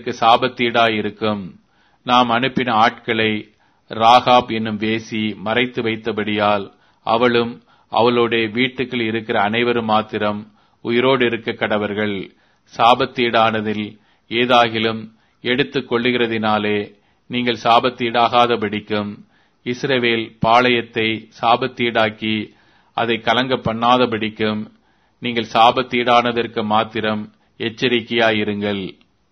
எங்களுக்கு சாபத்தீடாயிருக்கும் நாம் அனுப்பின ஆட்களை ராகாப் என்னும் வேசி மறைத்து வைத்தபடியால் அவளும் அவளுடைய வீட்டுக்குள் இருக்கிற அனைவரும் மாத்திரம் உயிரோடு இருக்க கடவர்கள் சாபத்தீடானதில் ஏதாகிலும் எடுத்துக் கொள்ளுகிறதினாலே நீங்கள் சாபத்தீடாகாதபடிக்கும் இஸ்ரவேல் பாளையத்தை சாபத்தீடாக்கி அதை கலங்க பண்ணாதபடிக்கும் நீங்கள் சாபத்தீடானதற்கு மாத்திரம் எச்சரிக்கையாயிருங்கள்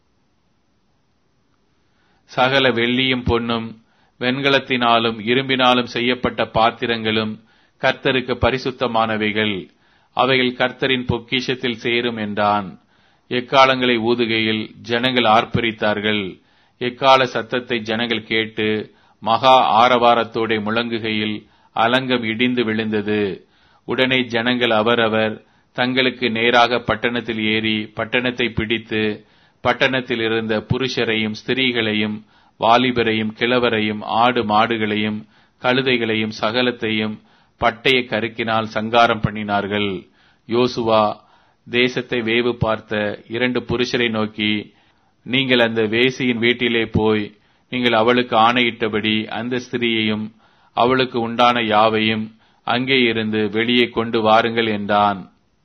சகல வெள்ளியும் பொன்னும் வெண்கலத்தினாலும் இரும்பினாலும் செய்யப்பட்ட பாத்திரங்களும் கர்த்தருக்கு பரிசுத்தமானவைகள் அவைகள் கர்த்தரின் பொக்கிஷத்தில் சேரும் என்றான் எக்காலங்களை ஊதுகையில் ஜனங்கள் ஆர்ப்பரித்தார்கள் எக்கால சத்தத்தை ஜனங்கள் கேட்டு மகா ஆரவாரத்தோட முழங்குகையில் அலங்கம் இடிந்து விழுந்தது உடனே ஜனங்கள் அவரவர் தங்களுக்கு நேராக பட்டணத்தில் ஏறி பட்டணத்தை பிடித்து பட்டணத்தில் இருந்த புருஷரையும் ஸ்திரீகளையும் வாலிபரையும் கிழவரையும் ஆடு மாடுகளையும் கழுதைகளையும் சகலத்தையும் பட்டய கருக்கினால் சங்காரம் பண்ணினார்கள் யோசுவா தேசத்தை வேவு பார்த்த இரண்டு புருஷரை நோக்கி நீங்கள் அந்த வேசியின் வீட்டிலே போய் நீங்கள் அவளுக்கு ஆணையிட்டபடி அந்த ஸ்திரீயையும் அவளுக்கு உண்டான யாவையும் அங்கே இருந்து வெளியே கொண்டு வாருங்கள் என்றான்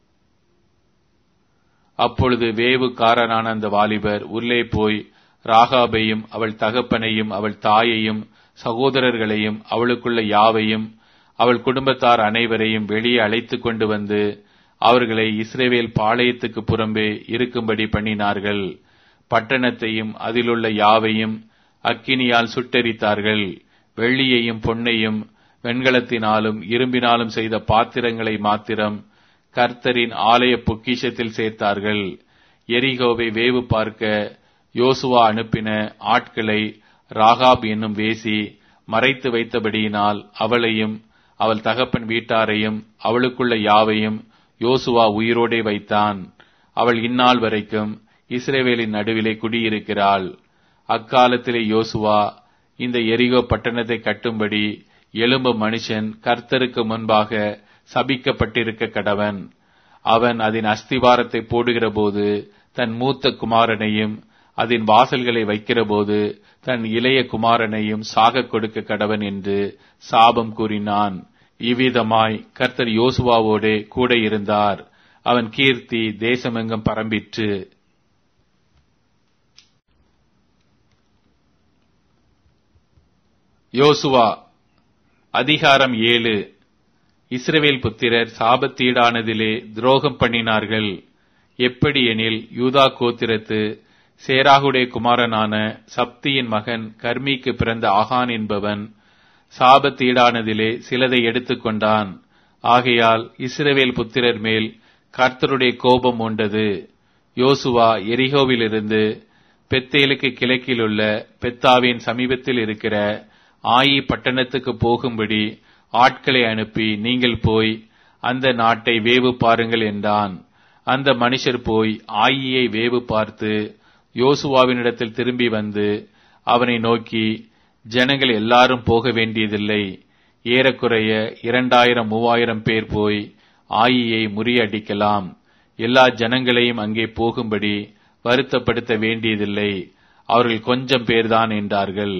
அப்பொழுது வேவுக்காரனான அந்த வாலிபர் உள்ளே போய் ராகாபையும் அவள் தகப்பனையும் அவள் தாயையும் சகோதரர்களையும் அவளுக்குள்ள யாவையும் அவள் குடும்பத்தார் அனைவரையும் வெளியே அழைத்து கொண்டு வந்து அவர்களை இஸ்ரேவேல் பாளையத்துக்கு புறம்பே இருக்கும்படி பண்ணினார்கள் பட்டணத்தையும் அதிலுள்ள யாவையும் அக்கினியால் சுட்டெரித்தார்கள் வெள்ளியையும் பொன்னையும் வெண்கலத்தினாலும் இரும்பினாலும் செய்த பாத்திரங்களை மாத்திரம் கர்த்தரின் ஆலய பொக்கிஷத்தில் சேர்த்தார்கள் எரிகோவை வேவு பார்க்க யோசுவா அனுப்பின ஆட்களை ராகாப் என்னும் வேசி மறைத்து வைத்தபடியினால் அவளையும் அவள் தகப்பன் வீட்டாரையும் அவளுக்குள்ள யாவையும் யோசுவா உயிரோடே வைத்தான் அவள் இந்நாள் வரைக்கும் இஸ்ரேவேலின் நடுவிலே குடியிருக்கிறாள் அக்காலத்திலே யோசுவா இந்த எரிகோ பட்டணத்தை கட்டும்படி எலும்பு மனுஷன் கர்த்தருக்கு முன்பாக சபிக்கப்பட்டிருக்க கடவன் அவன் அதன் அஸ்திவாரத்தை போடுகிற போது தன் மூத்த குமாரனையும் அதன் வாசல்களை வைக்கிற போது தன் இளைய குமாரனையும் சாக கொடுக்க கடவன் என்று சாபம் கூறினான் இவ்விதமாய் கர்த்தர் யோசுவாவோடே கூட இருந்தார் அவன் கீர்த்தி தேசமெங்கும் பரம்பிற்று யோசுவா அதிகாரம் ஏழு இஸ்ரவேல் புத்திரர் சாபத்தீடானதிலே துரோகம் பண்ணினார்கள் எப்படி எனில் யூதா கோத்திரத்து சேராகுடைய குமாரனான சப்தியின் மகன் கர்மிக்கு பிறந்த ஆகான் என்பவன் சாபத்தீடானதிலே சிலதை எடுத்துக்கொண்டான் ஆகையால் இஸ்ரவேல் புத்திரர் மேல் கர்த்தருடைய கோபம் உண்டது யோசுவா எரிகோவிலிருந்து பெத்தேலுக்கு கிழக்கிலுள்ள பெத்தாவின் சமீபத்தில் இருக்கிற ஆயி பட்டணத்துக்கு போகும்படி ஆட்களை அனுப்பி நீங்கள் போய் அந்த நாட்டை வேவு பாருங்கள் என்றான் அந்த மனுஷர் போய் ஆயியை வேவு பார்த்து யோசுவாவினிடத்தில் திரும்பி வந்து அவனை நோக்கி ஜனங்கள் எல்லாரும் போக வேண்டியதில்லை ஏறக்குறைய இரண்டாயிரம் மூவாயிரம் பேர் போய் ஆயியை முறியடிக்கலாம் எல்லா ஜனங்களையும் அங்கே போகும்படி வருத்தப்படுத்த வேண்டியதில்லை அவர்கள் கொஞ்சம் பேர்தான் என்றார்கள்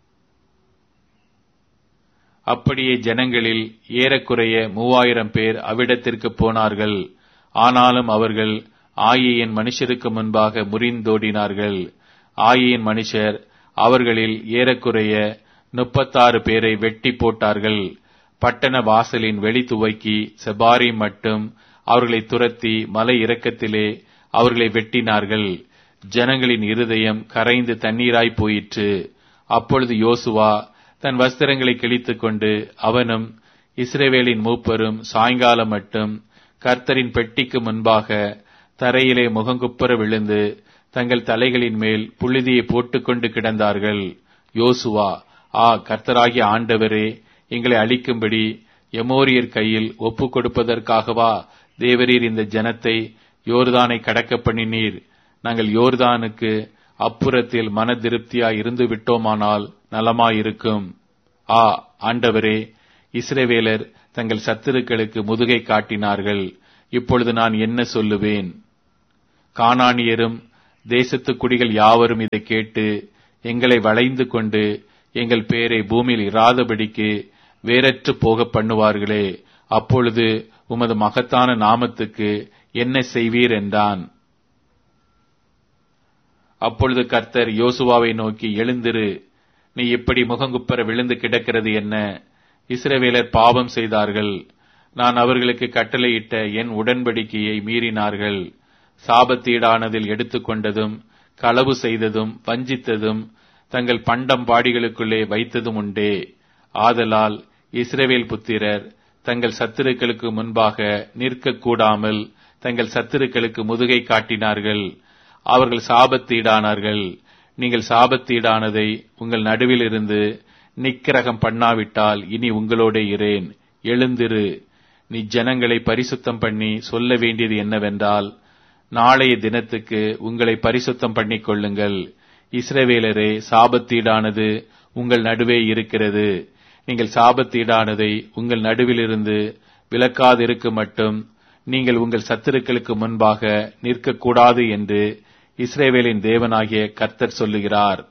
அப்படியே ஜனங்களில் ஏறக்குறைய மூவாயிரம் பேர் அவ்விடத்திற்கு போனார்கள் ஆனாலும் அவர்கள் ஆயியின் மனுஷருக்கு முன்பாக முறிந்தோடினார்கள் ஆயியின் மனுஷர் அவர்களில் ஏறக்குறைய முப்பத்தாறு பேரை வெட்டி போட்டார்கள் பட்டண வாசலின் வெளி துவக்கி செபாரி மட்டும் அவர்களை துரத்தி மலை இறக்கத்திலே அவர்களை வெட்டினார்கள் ஜனங்களின் இருதயம் கரைந்து தண்ணீராய் போயிற்று அப்பொழுது யோசுவா தன் வஸ்திரங்களை கிழித்துக் கொண்டு அவனும் இஸ்ரேவேலின் மூப்பரும் சாயங்காலம் மட்டும் கர்த்தரின் பெட்டிக்கு முன்பாக தரையிலே முகங்குப்புற விழுந்து தங்கள் தலைகளின் மேல் புழுதியை போட்டுக்கொண்டு கிடந்தார்கள் யோசுவா ஆ கர்த்தராகிய ஆண்டவரே எங்களை அழிக்கும்படி எமோரியர் கையில் ஒப்பு கொடுப்பதற்காகவா தேவரீர் இந்த ஜனத்தை யோர்தானை கடக்க பண்ணினீர் நாங்கள் யோர்தானுக்கு அப்புறத்தில் மன திருப்தியாய் இருந்து விட்டோமானால் நலமாயிருக்கும் ஆ ஆண்டவரே இஸ்ரவேலர் தங்கள் சத்துருக்களுக்கு முதுகை காட்டினார்கள் இப்பொழுது நான் என்ன சொல்லுவேன் கானானியரும் தேசத்து குடிகள் யாவரும் இதை கேட்டு எங்களை வளைந்து கொண்டு எங்கள் பேரை பூமியில் இராதபடிக்கு வேறற்று போக பண்ணுவார்களே அப்பொழுது உமது மகத்தான நாமத்துக்கு என்ன செய்வீர் என்றான் அப்பொழுது கர்த்தர் யோசுவாவை நோக்கி எழுந்திரு நீ இப்படி முகங்குப்பர விழுந்து கிடக்கிறது என்ன இஸ்ரவேலர் பாவம் செய்தார்கள் நான் அவர்களுக்கு கட்டளையிட்ட என் உடன்படிக்கையை மீறினார்கள் சாபத்தீடானதில் எடுத்துக்கொண்டதும் களவு செய்ததும் வஞ்சித்ததும் தங்கள் பண்டம் பாடிகளுக்குள்ளே வைத்ததும் உண்டே ஆதலால் இஸ்ரவேல் புத்திரர் தங்கள் சத்துருக்களுக்கு முன்பாக நிற்கக்கூடாமல் தங்கள் சத்துருக்களுக்கு முதுகை காட்டினார்கள் அவர்கள் சாபத்தீடானார்கள் நீங்கள் சாபத்தீடானதை உங்கள் நடுவில் இருந்து நிக்கிரகம் பண்ணாவிட்டால் இனி உங்களோட இரேன் எழுந்திரு நீ ஜனங்களை பரிசுத்தம் பண்ணி சொல்ல வேண்டியது என்னவென்றால் நாளைய தினத்துக்கு உங்களை பரிசுத்தம் பண்ணிக் கொள்ளுங்கள் இஸ்ரவேலரே சாபத்தீடானது உங்கள் நடுவே இருக்கிறது நீங்கள் சாபத்தீடானதை உங்கள் நடுவிலிருந்து விலக்காதிருக்க மட்டும் நீங்கள் உங்கள் சத்துருக்களுக்கு முன்பாக நிற்கக்கூடாது என்று இஸ்ரேவேலின் தேவனாகிய கர்த்தர் சொல்லுகிறார்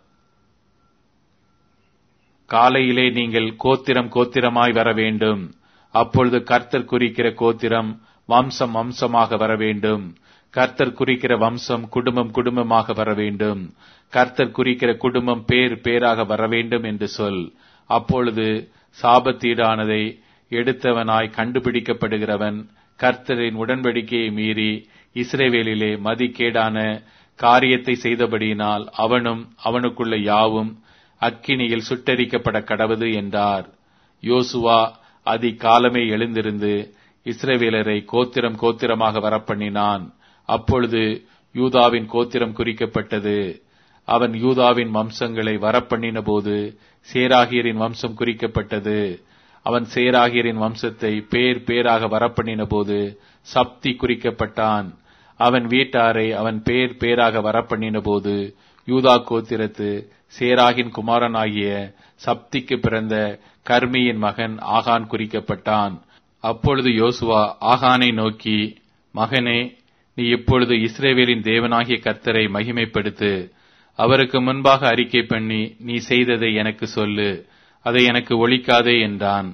காலையிலே நீங்கள் கோத்திரம் கோத்திரமாய் வர வேண்டும் அப்பொழுது கர்த்தர் குறிக்கிற கோத்திரம் வம்சம் வம்சமாக வர வேண்டும் கர்த்தர் குறிக்கிற வம்சம் குடும்பம் குடும்பமாக வர வேண்டும் கர்த்தர் குறிக்கிற குடும்பம் பேர் பேராக வர வேண்டும் என்று சொல் அப்பொழுது சாபத்தீடானதை எடுத்தவனாய் கண்டுபிடிக்கப்படுகிறவன் கர்த்தரின் உடன்படிக்கையை மீறி இஸ்ரேவேலிலே மதிக்கேடான காரியத்தை செய்தபடியினால் அவனும் அவனுக்குள்ள யாவும் அக்கினியில் சுட்டரிக்கப்பட கடவது என்றார் யோசுவா அதிகாலமே எழுந்திருந்து இஸ்ரவேலரை கோத்திரம் கோத்திரமாக வரப்பண்ணினான் அப்பொழுது யூதாவின் கோத்திரம் குறிக்கப்பட்டது அவன் யூதாவின் வம்சங்களை வரப்பண்ணின போது சேராகியரின் வம்சம் குறிக்கப்பட்டது அவன் சேராகியரின் வம்சத்தை பேர் பேராக வரப்பண்ணின போது சப்தி குறிக்கப்பட்டான் அவன் வீட்டாரை அவன் பேர் பேராக வரப்பண்ணின போது யூதா கோத்திரத்து சேராகின் குமாரனாகிய சப்திக்கு பிறந்த கர்மியின் மகன் ஆகான் குறிக்கப்பட்டான் அப்பொழுது யோசுவா ஆகானை நோக்கி மகனே நீ இப்பொழுது இஸ்ரேவேலின் தேவனாகிய கர்த்தரை மகிமைப்படுத்து அவருக்கு முன்பாக அறிக்கை பண்ணி நீ செய்ததை எனக்கு சொல்லு அதை எனக்கு ஒழிக்காதே என்றான்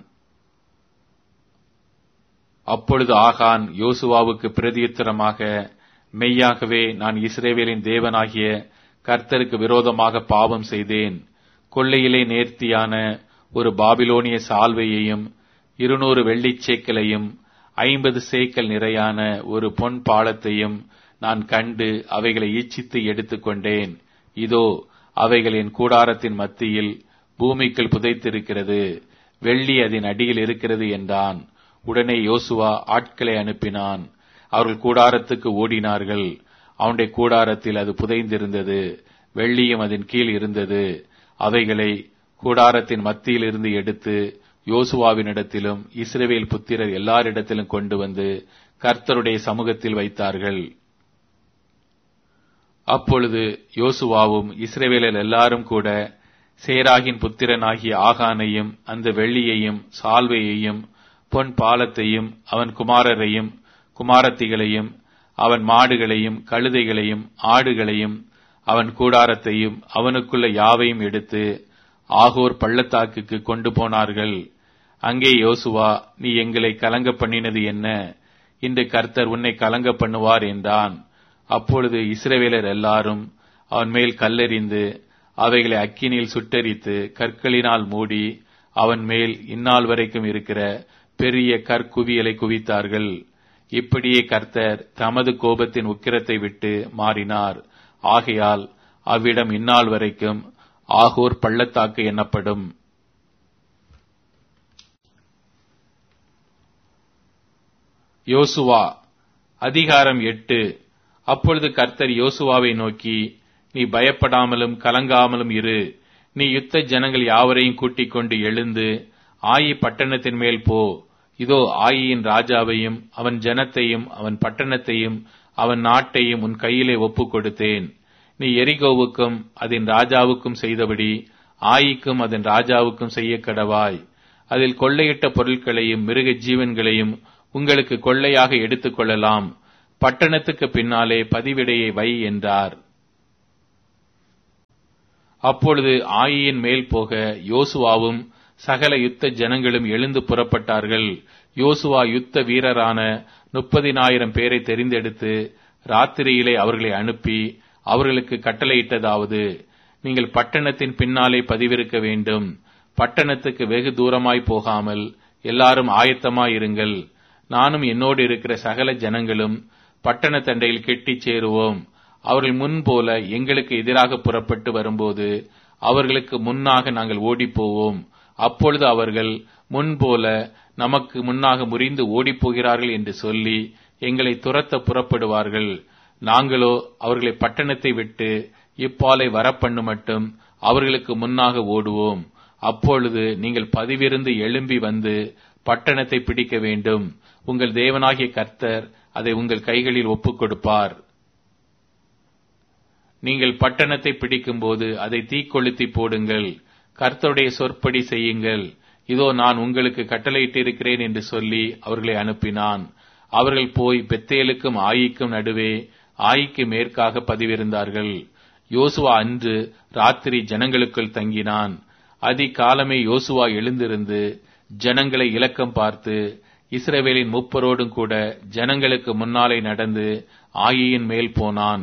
அப்பொழுது ஆகான் யோசுவாவுக்கு பிரதியுத்தரமாக மெய்யாகவே நான் இஸ்ரேவேலின் தேவனாகிய கர்த்தருக்கு விரோதமாக பாவம் செய்தேன் கொள்ளையிலே நேர்த்தியான ஒரு பாபிலோனிய சால்வையையும் இருநூறு வெள்ளிச் சேக்கலையும் ஐம்பது சேக்கல் நிறையான ஒரு பொன் பாலத்தையும் நான் கண்டு அவைகளை ஈச்சித்து எடுத்துக்கொண்டேன் இதோ அவைகள் என் கூடாரத்தின் மத்தியில் பூமிக்குள் புதைத்திருக்கிறது வெள்ளி அதன் அடியில் இருக்கிறது என்றான் உடனே யோசுவா ஆட்களை அனுப்பினான் அவர்கள் கூடாரத்துக்கு ஓடினார்கள் அவனுடைய கூடாரத்தில் அது புதைந்திருந்தது வெள்ளியும் அதன் கீழ் இருந்தது அவைகளை கூடாரத்தின் மத்தியில் இருந்து எடுத்து யோசுவாவினிடத்திலும் இஸ்ரவேல் புத்திரர் எல்லாரிடத்திலும் கொண்டு வந்து கர்த்தருடைய சமூகத்தில் வைத்தார்கள் அப்பொழுது யோசுவாவும் இஸ்ரவேலர் எல்லாரும் கூட சேராகின் புத்திரனாகிய ஆகானையும் அந்த வெள்ளியையும் சால்வையையும் பொன் பாலத்தையும் அவன் குமாரரையும் குமாரத்திகளையும் அவன் மாடுகளையும் கழுதைகளையும் ஆடுகளையும் அவன் கூடாரத்தையும் அவனுக்குள்ள யாவையும் எடுத்து ஆகோர் பள்ளத்தாக்குக்கு கொண்டு போனார்கள் அங்கே யோசுவா நீ எங்களை கலங்க பண்ணினது என்ன இன்று கர்த்தர் உன்னை கலங்க பண்ணுவார் என்றான் அப்பொழுது இஸ்ரவேலர் எல்லாரும் அவன் மேல் கல்லெறிந்து அவைகளை அக்கினியில் சுட்டரித்து கற்களினால் மூடி அவன் மேல் இந்நாள் வரைக்கும் இருக்கிற பெரிய கற்குவியலை குவித்தார்கள் இப்படியே கர்த்தர் தமது கோபத்தின் உக்கிரத்தை விட்டு மாறினார் ஆகையால் அவ்விடம் இந்நாள் வரைக்கும் ஆகூர் பள்ளத்தாக்கு எனப்படும் யோசுவா அதிகாரம் எட்டு அப்பொழுது கர்த்தர் யோசுவாவை நோக்கி நீ பயப்படாமலும் கலங்காமலும் இரு நீ யுத்த ஜனங்கள் யாவரையும் கூட்டிக் கொண்டு எழுந்து ஆயி பட்டணத்தின் மேல் போ இதோ ஆயியின் ராஜாவையும் அவன் ஜனத்தையும் அவன் பட்டணத்தையும் அவன் நாட்டையும் உன் கையிலே ஒப்புக் கொடுத்தேன் நீ எரிகோவுக்கும் அதன் ராஜாவுக்கும் செய்தபடி ஆயிக்கும் அதன் ராஜாவுக்கும் செய்ய கடவாய் அதில் கொள்ளையிட்ட பொருட்களையும் மிருக ஜீவன்களையும் உங்களுக்கு கொள்ளையாக எடுத்துக் கொள்ளலாம் பட்டணத்துக்கு பின்னாலே பதிவிடையை வை என்றார் அப்பொழுது ஆயியின் மேல் போக யோசுவாவும் சகல யுத்த ஜனங்களும் எழுந்து புறப்பட்டார்கள் யோசுவா யுத்த வீரரான முப்பதினாயிரம் பேரை தெரிந்தெடுத்து ராத்திரியிலே அவர்களை அனுப்பி அவர்களுக்கு கட்டளையிட்டதாவது நீங்கள் பட்டணத்தின் பின்னாலே பதிவிருக்க வேண்டும் பட்டணத்துக்கு வெகு தூரமாய் போகாமல் எல்லாரும் ஆயத்தமாயிருங்கள் நானும் என்னோடு இருக்கிற சகல ஜனங்களும் பட்டண தண்டையில் கெட்டிச் சேருவோம் அவர்கள் முன்போல எங்களுக்கு எதிராக புறப்பட்டு வரும்போது அவர்களுக்கு முன்னாக நாங்கள் ஓடிப்போவோம் அப்பொழுது அவர்கள் முன்போல நமக்கு முன்னாக முறிந்து ஓடிப்போகிறார்கள் என்று சொல்லி எங்களை துரத்த புறப்படுவார்கள் நாங்களோ அவர்களை பட்டணத்தை விட்டு இப்பாலை வரப்பண்ணு மட்டும் அவர்களுக்கு முன்னாக ஓடுவோம் அப்பொழுது நீங்கள் பதிவிருந்து எழும்பி வந்து பட்டணத்தை பிடிக்க வேண்டும் உங்கள் தேவனாகிய கர்த்தர் அதை உங்கள் கைகளில் ஒப்புக் கொடுப்பார் நீங்கள் பட்டணத்தை பிடிக்கும்போது அதை தீக்கொளுத்தி போடுங்கள் கர்த்தருடைய சொற்படி செய்யுங்கள் இதோ நான் உங்களுக்கு கட்டளையிட்டிருக்கிறேன் என்று சொல்லி அவர்களை அனுப்பினான் அவர்கள் போய் பெத்தேலுக்கும் ஆயிக்கும் நடுவே ஆயிக்கு மேற்காக பதிவிருந்தார்கள் யோசுவா அன்று ராத்திரி ஜனங்களுக்குள் தங்கினான் அதிகாலமே யோசுவா எழுந்திருந்து ஜனங்களை இலக்கம் பார்த்து இஸ்ரவேலின் முப்பரோடும் கூட ஜனங்களுக்கு முன்னாலே நடந்து ஆயியின் மேல் போனான்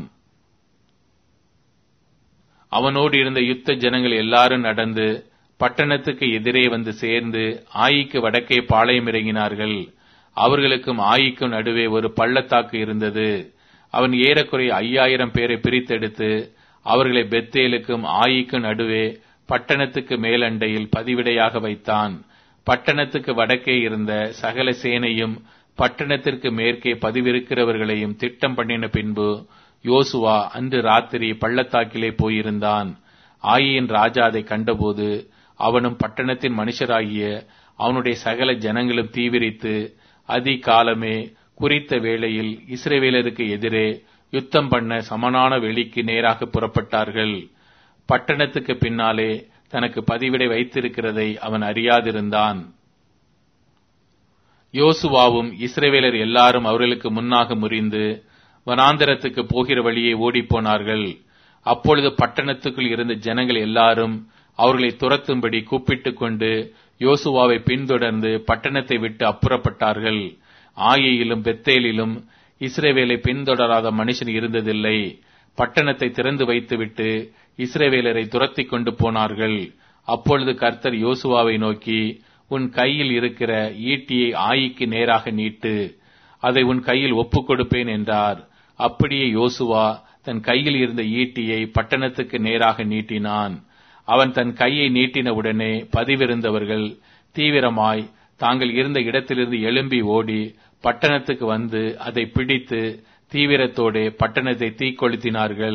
அவனோடு இருந்த யுத்த ஜனங்கள் எல்லாரும் நடந்து பட்டணத்துக்கு எதிரே வந்து சேர்ந்து ஆயிக்கு வடக்கே பாளையம் இறங்கினார்கள் அவர்களுக்கும் ஆயிக்கும் நடுவே ஒரு பள்ளத்தாக்கு இருந்தது அவன் ஏறக்குறைய ஐயாயிரம் பேரை பிரித்தெடுத்து அவர்களை பெத்தேலுக்கும் ஆயிக்கும் நடுவே பட்டணத்துக்கு மேலண்டையில் பதிவிடையாக வைத்தான் பட்டணத்துக்கு வடக்கே இருந்த சகல சேனையும் பட்டணத்திற்கு மேற்கே பதிவிருக்கிறவர்களையும் திட்டம் பண்ணின பின்பு யோசுவா அன்று ராத்திரி பள்ளத்தாக்கிலே போயிருந்தான் ஆயியின் ராஜா அதை கண்டபோது அவனும் பட்டணத்தின் மனுஷராகிய அவனுடைய சகல ஜனங்களும் தீவிரித்து அதிகாலமே குறித்த வேளையில் இஸ்ரேவேலருக்கு எதிரே யுத்தம் பண்ண சமனான வெளிக்கு நேராக புறப்பட்டார்கள் பட்டணத்துக்கு பின்னாலே தனக்கு பதிவிடை வைத்திருக்கிறதை அவன் அறியாதிருந்தான் யோசுவாவும் இஸ்ரேவேலர் எல்லாரும் அவர்களுக்கு முன்னாக முறிந்து வனாந்தரத்துக்கு போகிற வழியே ஓடிப்போனார்கள் அப்பொழுது பட்டணத்துக்குள் இருந்த ஜனங்கள் எல்லாரும் அவர்களை துரத்தும்படி கூப்பிட்டுக் கொண்டு யோசுவாவை பின்தொடர்ந்து பட்டணத்தை விட்டு அப்புறப்பட்டார்கள் ஆயியிலும் பெத்தேலிலும் இஸ்ரேவேலை பின்தொடராத மனுஷன் இருந்ததில்லை பட்டணத்தை திறந்து வைத்துவிட்டு இஸ்ரேவேலரை துரத்தி கொண்டு போனார்கள் அப்பொழுது கர்த்தர் யோசுவாவை நோக்கி உன் கையில் இருக்கிற ஈட்டியை ஆயிக்கு நேராக நீட்டு அதை உன் கையில் ஒப்புக் கொடுப்பேன் என்றார் அப்படியே யோசுவா தன் கையில் இருந்த ஈட்டியை பட்டணத்துக்கு நேராக நீட்டினான் அவன் தன் கையை நீட்டினவுடனே பதிவிருந்தவர்கள் தீவிரமாய் தாங்கள் இருந்த இடத்திலிருந்து எழும்பி ஓடி பட்டணத்துக்கு வந்து அதை பிடித்து தீவிரத்தோடே பட்டணத்தை தீக்கொளுத்தினார்கள்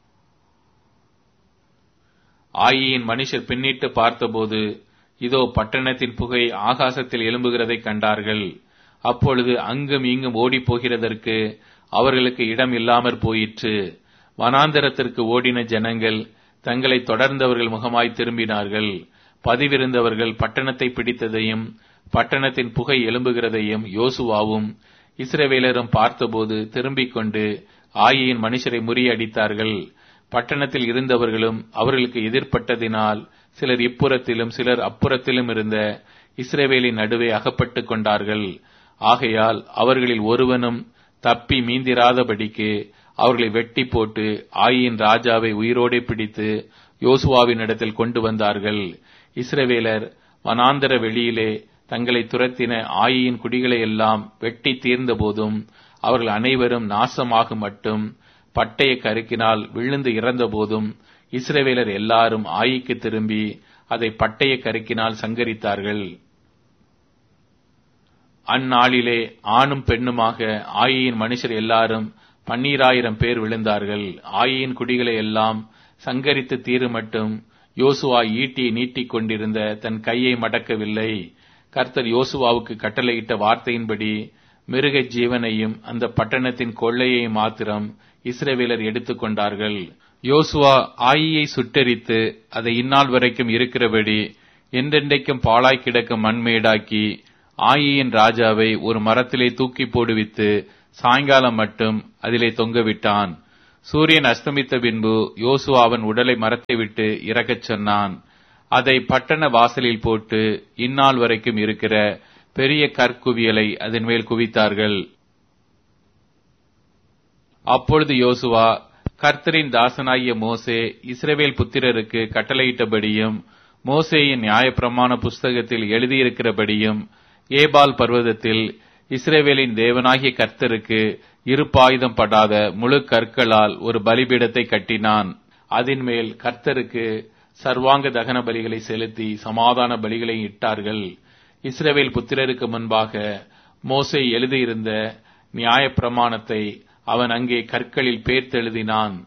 ஆயியின் மனுஷர் பின்னிட்டு பார்த்தபோது இதோ பட்டணத்தின் புகை ஆகாசத்தில் எழும்புகிறதை கண்டார்கள் அப்பொழுது அங்கும் இங்கும் ஓடிப் போகிறதற்கு அவர்களுக்கு இடம் இல்லாமற் போயிற்று வனாந்தரத்திற்கு ஓடின ஜனங்கள் தங்களை தொடர்ந்தவர்கள் முகமாய் திரும்பினார்கள் பதிவிருந்தவர்கள் பட்டணத்தை பிடித்ததையும் பட்டணத்தின் புகை எழும்புகிறதையும் யோசுவாவும் இஸ்ரவேலரும் பார்த்தபோது திரும்பிக் கொண்டு ஆயியின் மனுஷரை முறியடித்தார்கள் பட்டணத்தில் இருந்தவர்களும் அவர்களுக்கு எதிர்ப்பட்டதினால் சிலர் இப்புறத்திலும் சிலர் அப்புறத்திலும் இருந்த இஸ்ரேவேலின் நடுவே அகப்பட்டுக் கொண்டார்கள் ஆகையால் அவர்களில் ஒருவனும் தப்பி மீந்திராதபடிக்கு அவர்களை வெட்டி போட்டு ஆயின் ராஜாவை உயிரோடே பிடித்து யோசுவாவின் இடத்தில் கொண்டு வந்தார்கள் இஸ்ரவேலர் வனாந்தர வெளியிலே தங்களை துரத்தின ஆயின் குடிகளை எல்லாம் வெட்டி தீர்ந்த போதும் அவர்கள் அனைவரும் நாசமாக மட்டும் பட்டய கருக்கினால் விழுந்து இறந்த போதும் இஸ்ரவேலர் எல்லாரும் ஆயிக்கு திரும்பி அதை பட்டய கருக்கினால் சங்கரித்தார்கள் அந்நாளிலே ஆணும் பெண்ணுமாக ஆயியின் மனுஷர் எல்லாரும் பன்னீராயிரம் பேர் விழுந்தார்கள் ஆயியின் குடிகளை எல்லாம் சங்கரித்து தீரு மட்டும் யோசுவா ஈட்டியை நீட்டிக் கொண்டிருந்த தன் கையை மடக்கவில்லை கர்த்தர் யோசுவாவுக்கு கட்டளையிட்ட வார்த்தையின்படி மிருக ஜீவனையும் அந்த பட்டணத்தின் கொள்ளையை மாத்திரம் இஸ்ரவேலர் எடுத்துக்கொண்டார்கள் யோசுவா ஆயியை சுட்டரித்து அதை இந்நாள் வரைக்கும் இருக்கிறபடி என்றென்றைக்கும் பாழாய் கிடக்கும் மண்மேடாக்கி ஆயியின் ராஜாவை ஒரு மரத்திலே தூக்கி போடுவித்து சாயங்காலம் மட்டும் அதிலே தொங்கவிட்டான் சூரியன் அஸ்தமித்த பின்பு யோசுவா அவன் உடலை மரத்தை விட்டு இறக்கச் சொன்னான் அதை பட்டண வாசலில் போட்டு இந்நாள் வரைக்கும் இருக்கிற பெரிய கற்குவியலை அதன் மேல் குவித்தார்கள் அப்பொழுது யோசுவா கர்த்தரின் தாசனாகிய மோசே இஸ்ரவேல் புத்திரருக்கு கட்டளையிட்டபடியும் மோசேயின் நியாயப்பிரமாண புஸ்தகத்தில் எழுதியிருக்கிறபடியும் ஏபால் பர்வதத்தில் இஸ்ரேவேலின் தேவனாகிய கர்த்தருக்கு இருப்பாயுதம் படாத முழு கற்களால் ஒரு பலிபீடத்தை கட்டினான் அதன் மேல் கர்த்தருக்கு சர்வாங்க தகன பலிகளை செலுத்தி சமாதான பலிகளை இட்டார்கள் இஸ்ரவேல் புத்திரருக்கு முன்பாக மோசே எழுதியிருந்த நியாயப்பிரமாணத்தை அவன் அங்கே கற்களில் பேர்த்தெழுதினான்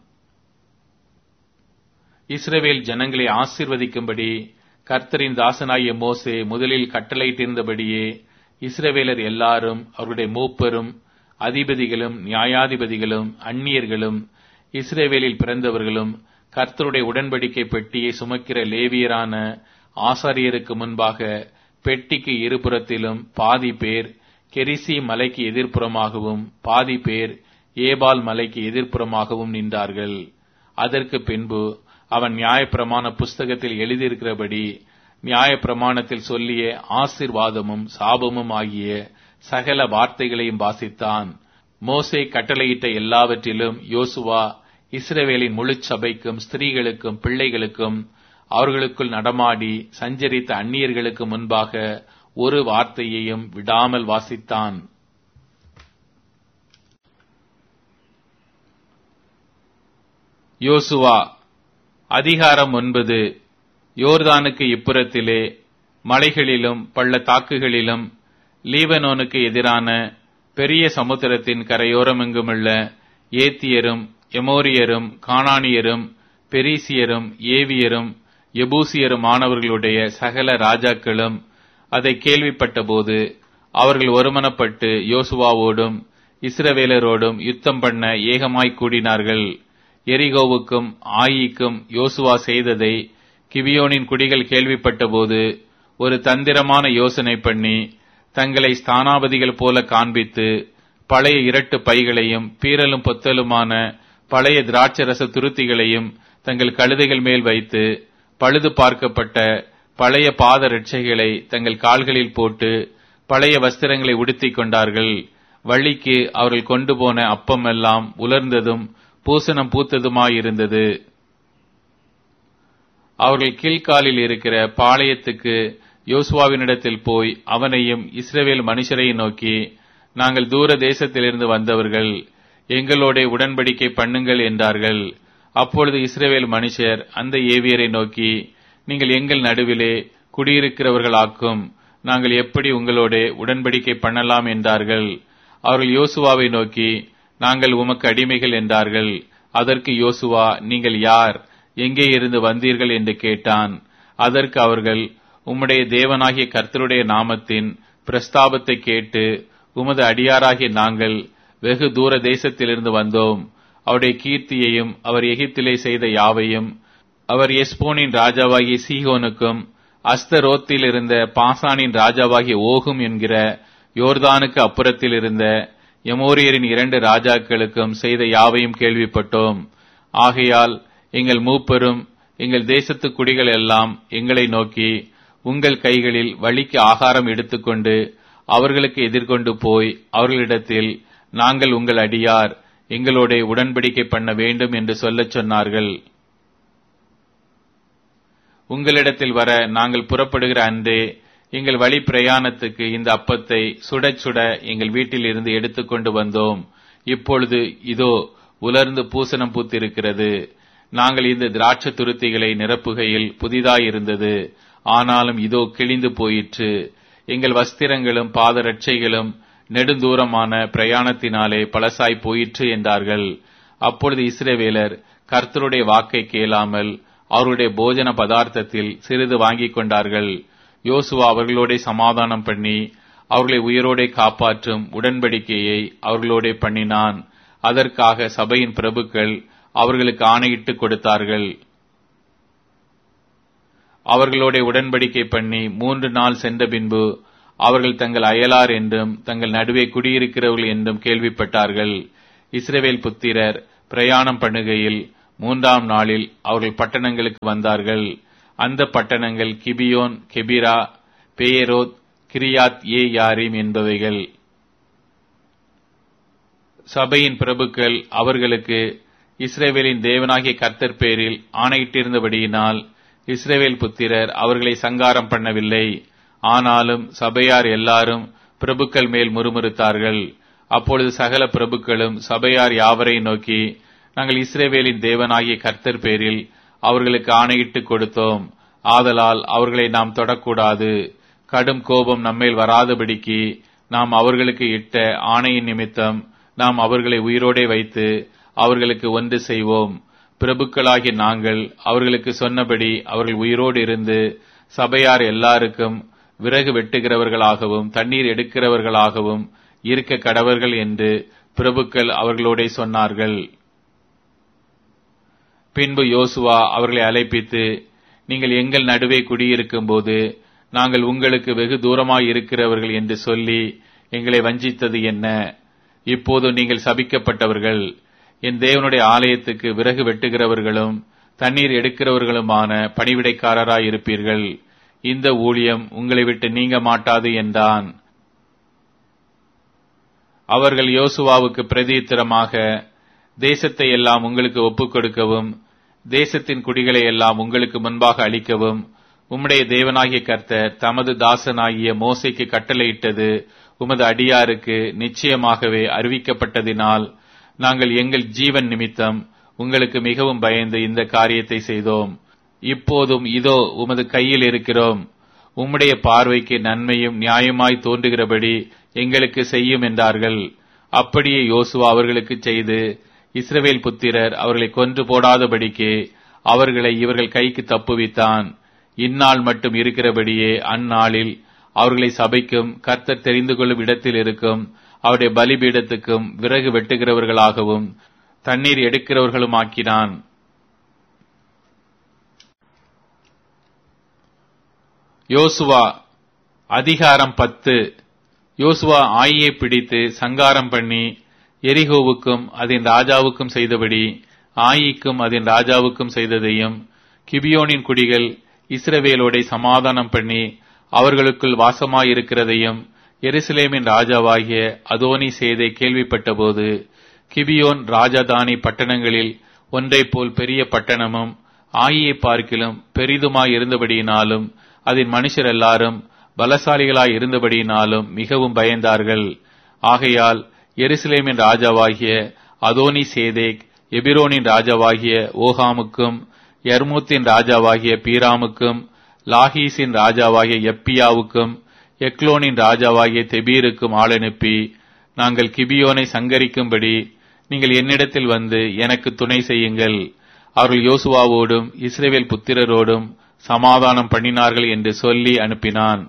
இஸ்ரவேல் ஜனங்களை ஆசிர்வதிக்கும்படி கர்த்தரின் தாசனாகிய மோசே முதலில் கட்டளையிட்டிருந்தபடியே இஸ்ரவேலர் எல்லாரும் அவருடைய மூப்பரும் அதிபதிகளும் நியாயாதிபதிகளும் அந்நியர்களும் இஸ்ரேவேலில் பிறந்தவர்களும் கர்த்தருடைய உடன்படிக்கை பெட்டியை சுமக்கிற லேவியரான ஆசாரியருக்கு முன்பாக பெட்டிக்கு இருபுறத்திலும் பாதி பேர் கெரிசி மலைக்கு எதிர்ப்புறமாகவும் பாதி பேர் ஏபால் மலைக்கு எதிர்ப்புறமாகவும் நின்றார்கள் அதற்கு பின்பு அவன் நியாயப்பிரமாண புஸ்தகத்தில் எழுதியிருக்கிறபடி நியாயப்பிரமாணத்தில் சொல்லிய ஆசிர்வாதமும் சாபமும் ஆகிய சகல வார்த்தைகளையும் வாசித்தான் மோசே கட்டளையிட்ட எல்லாவற்றிலும் யோசுவா இஸ்ரவேலின் முழு சபைக்கும் ஸ்திரீகளுக்கும் பிள்ளைகளுக்கும் அவர்களுக்குள் நடமாடி சஞ்சரித்த அந்நியர்களுக்கு முன்பாக ஒரு வார்த்தையையும் விடாமல் வாசித்தான் யோசுவா அதிகாரம் ஒன்பது யோர்தானுக்கு இப்புறத்திலே மலைகளிலும் பள்ளத்தாக்குகளிலும் லீபனோனுக்கு எதிரான பெரிய சமுத்திரத்தின் கரையோரமெங்குமுள்ள ஏத்தியரும் எமோரியரும் கானானியரும் பெரிசியரும் ஏவியரும் எபூசியரும் மாணவர்களுடைய சகல ராஜாக்களும் அதை கேள்விப்பட்டபோது அவர்கள் ஒருமனப்பட்டு யோசுவாவோடும் இஸ்ரவேலரோடும் யுத்தம் பண்ண ஏகமாய் கூடினார்கள் எரிகோவுக்கும் ஆயிக்கும் யோசுவா செய்ததை கிவியோனின் குடிகள் கேள்விப்பட்டபோது ஒரு தந்திரமான யோசனை பண்ணி தங்களை ஸ்தானாபதிகள் போல காண்பித்து பழைய இரட்டு பைகளையும் பீரலும் பொத்தலுமான பழைய திராட்சரச துருத்திகளையும் தங்கள் கழுதைகள் மேல் வைத்து பழுது பார்க்கப்பட்ட பழைய பாத ரட்சைகளை தங்கள் கால்களில் போட்டு பழைய வஸ்திரங்களை உடுத்திக் கொண்டார்கள் வள்ளிக்கு அவர்கள் கொண்டு போன அப்பம் எல்லாம் உலர்ந்ததும் பூசணம் பூத்ததுமாயிருந்தது அவர்கள் கீழ்காலில் இருக்கிற பாளையத்துக்கு யோசுவாவினிடத்தில் போய் அவனையும் இஸ்ரவேல் மனுஷரையும் நோக்கி நாங்கள் தூர தேசத்திலிருந்து வந்தவர்கள் எங்களோட உடன்படிக்கை பண்ணுங்கள் என்றார்கள் அப்பொழுது இஸ்ரவேல் மனுஷர் அந்த ஏவியரை நோக்கி நீங்கள் எங்கள் நடுவிலே குடியிருக்கிறவர்களாக்கும் நாங்கள் எப்படி உங்களோட உடன்படிக்கை பண்ணலாம் என்றார்கள் அவர்கள் யோசுவாவை நோக்கி நாங்கள் உமக்கு அடிமைகள் என்றார்கள் அதற்கு யோசுவா நீங்கள் யார் எங்கே இருந்து வந்தீர்கள் என்று கேட்டான் அதற்கு அவர்கள் உம்முடைய தேவனாகிய கர்த்தருடைய நாமத்தின் பிரஸ்தாபத்தை கேட்டு உமது அடியாராகிய நாங்கள் வெகு தூர தேசத்திலிருந்து வந்தோம் அவருடைய கீர்த்தியையும் அவர் எகிப்திலே செய்த யாவையும் அவர் எஸ்போனின் ராஜாவாகிய சீகோனுக்கும் அஸ்தரோத்தில் இருந்த பாசானின் ராஜாவாகிய ஓகும் என்கிற யோர்தானுக்கு அப்புறத்தில் இருந்த எமோரியரின் இரண்டு ராஜாக்களுக்கும் செய்த யாவையும் கேள்விப்பட்டோம் ஆகையால் எங்கள் மூப்பரும் எங்கள் தேசத்து குடிகள் எல்லாம் எங்களை நோக்கி உங்கள் கைகளில் வழிக்கு ஆகாரம் எடுத்துக்கொண்டு அவர்களுக்கு எதிர்கொண்டு போய் அவர்களிடத்தில் நாங்கள் உங்கள் அடியார் எங்களோட உடன்படிக்கை பண்ண வேண்டும் என்று சொல்லச் சொன்னார்கள் உங்களிடத்தில் வர நாங்கள் புறப்படுகிற அன்றே எங்கள் வழி பிரயாணத்துக்கு இந்த அப்பத்தை சுடச் சுட எங்கள் வீட்டில் இருந்து எடுத்துக்கொண்டு வந்தோம் இப்பொழுது இதோ உலர்ந்து பூசணம் பூத்திருக்கிறது நாங்கள் இந்த திராட்சை துருத்திகளை நிரப்புகையில் புதிதாயிருந்தது ஆனாலும் இதோ கிழிந்து போயிற்று எங்கள் வஸ்திரங்களும் பாதரட்சைகளும் நெடுந்தூரமான பிரயாணத்தினாலே பழசாய் போயிற்று என்றார்கள் அப்பொழுது இஸ்ரவேலர் கர்த்தருடைய வாக்கை கேளாமல் அவருடைய போஜன பதார்த்தத்தில் சிறிது வாங்கிக் கொண்டார்கள் யோசுவா அவர்களோட சமாதானம் பண்ணி அவர்களை உயிரோடே காப்பாற்றும் உடன்படிக்கையை அவர்களோட பண்ணினான் அதற்காக சபையின் பிரபுக்கள் அவர்களுக்கு ஆணையிட்டு கொடுத்தார்கள் அவர்களோட உடன்படிக்கை பண்ணி மூன்று நாள் சென்ற பின்பு அவர்கள் தங்கள் அயலார் என்றும் தங்கள் நடுவே குடியிருக்கிறவர்கள் என்றும் கேள்விப்பட்டார்கள் இஸ்ரவேல் புத்திரர் பிரயாணம் பண்ணுகையில் மூன்றாம் நாளில் அவர்கள் பட்டணங்களுக்கு வந்தார்கள் அந்த பட்டணங்கள் Gibeon Chephirah Beeroth Kiriath Jearim என்பவைகள் சபையின் பிரபுக்கள் அவர்களுக்கு இஸ்ரேவேலின் தேவனாகிய கர்த்தர் பேரில் ஆணையிட்டிருந்தபடியினால் இஸ்ரேவேல் புத்திரர் அவர்களை சங்காரம் பண்ணவில்லை ஆனாலும் சபையார் எல்லாரும் பிரபுக்கள் மேல் முறுமுறுத்தார்கள் அப்பொழுது சகல பிரபுக்களும் சபையார் யாவரை நோக்கி நாங்கள் இஸ்ரேவேலின் தேவனாகிய கர்த்தர் பேரில் அவர்களுக்கு ஆணையிட்டு கொடுத்தோம் ஆதலால் அவர்களை நாம் தொடக்கூடாது கடும் கோபம் நம்மேல் வராதபடிக்கு நாம் அவர்களுக்கு இட்ட ஆணையின் நிமித்தம் நாம் அவர்களை உயிரோடே வைத்து அவர்களுக்கு ஒன்று செய்வோம் பிரபுக்களாகிய நாங்கள் அவர்களுக்கு சொன்னபடி அவர்கள் உயிரோடு இருந்து சபையார் எல்லாருக்கும் விறகு வெட்டுகிறவர்களாகவும் தண்ணீர் எடுக்கிறவர்களாகவும் இருக்க கடவர்கள் என்று பிரபுக்கள் அவர்களோட சொன்னார்கள் பின்பு யோசுவா அவர்களை அழைப்பித்து நீங்கள் எங்கள் நடுவே குடியிருக்கும் போது நாங்கள் உங்களுக்கு வெகு தூரமாய் இருக்கிறவர்கள் என்று சொல்லி எங்களை வஞ்சித்தது என்ன இப்போது நீங்கள் சபிக்கப்பட்டவர்கள் என் தேவனுடைய ஆலயத்துக்கு விறகு வெட்டுகிறவர்களும் தண்ணீர் எடுக்கிறவர்களுமான பணிவிடைக்காரராய் இருப்பீர்கள் இந்த ஊழியம் உங்களை விட்டு நீங்க மாட்டாது என்றான் அவர்கள் யோசுவாவுக்கு பிரதித்திரமாக தேசத்தை எல்லாம் உங்களுக்கு ஒப்புக் கொடுக்கவும் தேசத்தின் குடிகளை எல்லாம் உங்களுக்கு முன்பாக அளிக்கவும் உம்முடைய தேவனாகிய கர்த்தர் தமது தாசனாகிய மோசைக்கு கட்டளையிட்டது உமது அடியாருக்கு நிச்சயமாகவே அறிவிக்கப்பட்டதினால் நாங்கள் எங்கள் ஜீவன் நிமித்தம் உங்களுக்கு மிகவும் பயந்து இந்த காரியத்தை செய்தோம் இப்போதும் இதோ உமது கையில் இருக்கிறோம் உம்முடைய பார்வைக்கு நன்மையும் நியாயமாய் தோன்றுகிறபடி எங்களுக்கு செய்யும் என்றார்கள் அப்படியே யோசுவா அவர்களுக்கு செய்து இஸ்ரவேல் புத்திரர் அவர்களை கொன்று போடாதபடிக்கு அவர்களை இவர்கள் கைக்கு தப்புவித்தான் இந்நாள் மட்டும் இருக்கிறபடியே அந்நாளில் அவர்களை சபைக்கும் கர்த்தர் தெரிந்து கொள்ளும் இடத்தில் இருக்கும் அவருடைய பலிபீடத்துக்கும் விறகு வெட்டுகிறவர்களாகவும் தண்ணீர் எடுக்கிறவர்களும் ஆக்கினான் யோசுவா அதிகாரம் பத்து யோசுவா ஆயியை பிடித்து சங்காரம் பண்ணி எரிகோவுக்கும் அதன் ராஜாவுக்கும் செய்தபடி ஆயிக்கும் அதன் ராஜாவுக்கும் செய்ததையும் கிபியோனின் குடிகள் இஸ்ரவேலோடை சமாதானம் பண்ணி அவர்களுக்குள் வாசமாயிருக்கிறதையும் எருசலேமின் ராஜாவாகிய அதோனி செய்தை கேள்விப்பட்டபோது கிபியோன் ராஜதானி பட்டணங்களில் ஒன்றைப் போல் பெரிய பட்டணமும் ஆயியை பார்க்கிலும் பெரிதுமாய் இருந்தபடியினாலும் அதன் மனுஷர் எல்லாரும் பலசாலிகளாய் இருந்தபடியினாலும் மிகவும் பயந்தார்கள் ஆகையால் எருசலேமின் ராஜாவாகிய அதோனி சேதேக் எபிரோனின் ராஜாவாகிய ஓஹாமுக்கும் யர்மூத்தின் ராஜாவாகிய பீராமுக்கும் லாஹீஸின் ராஜாவாகிய எப்பியாவுக்கும் எக்லோனின் ராஜாவாகிய தெபீருக்கும் ஆள் அனுப்பி நாங்கள் கிபியோனை சங்கரிக்கும்படி நீங்கள் என்னிடத்தில் வந்து எனக்கு துணை செய்யுங்கள் அவர்கள் யோசுவாவோடும் இஸ்ரேவேல் புத்திரரோடும் சமாதானம் பண்ணினார்கள் என்று சொல்லி அனுப்பினான்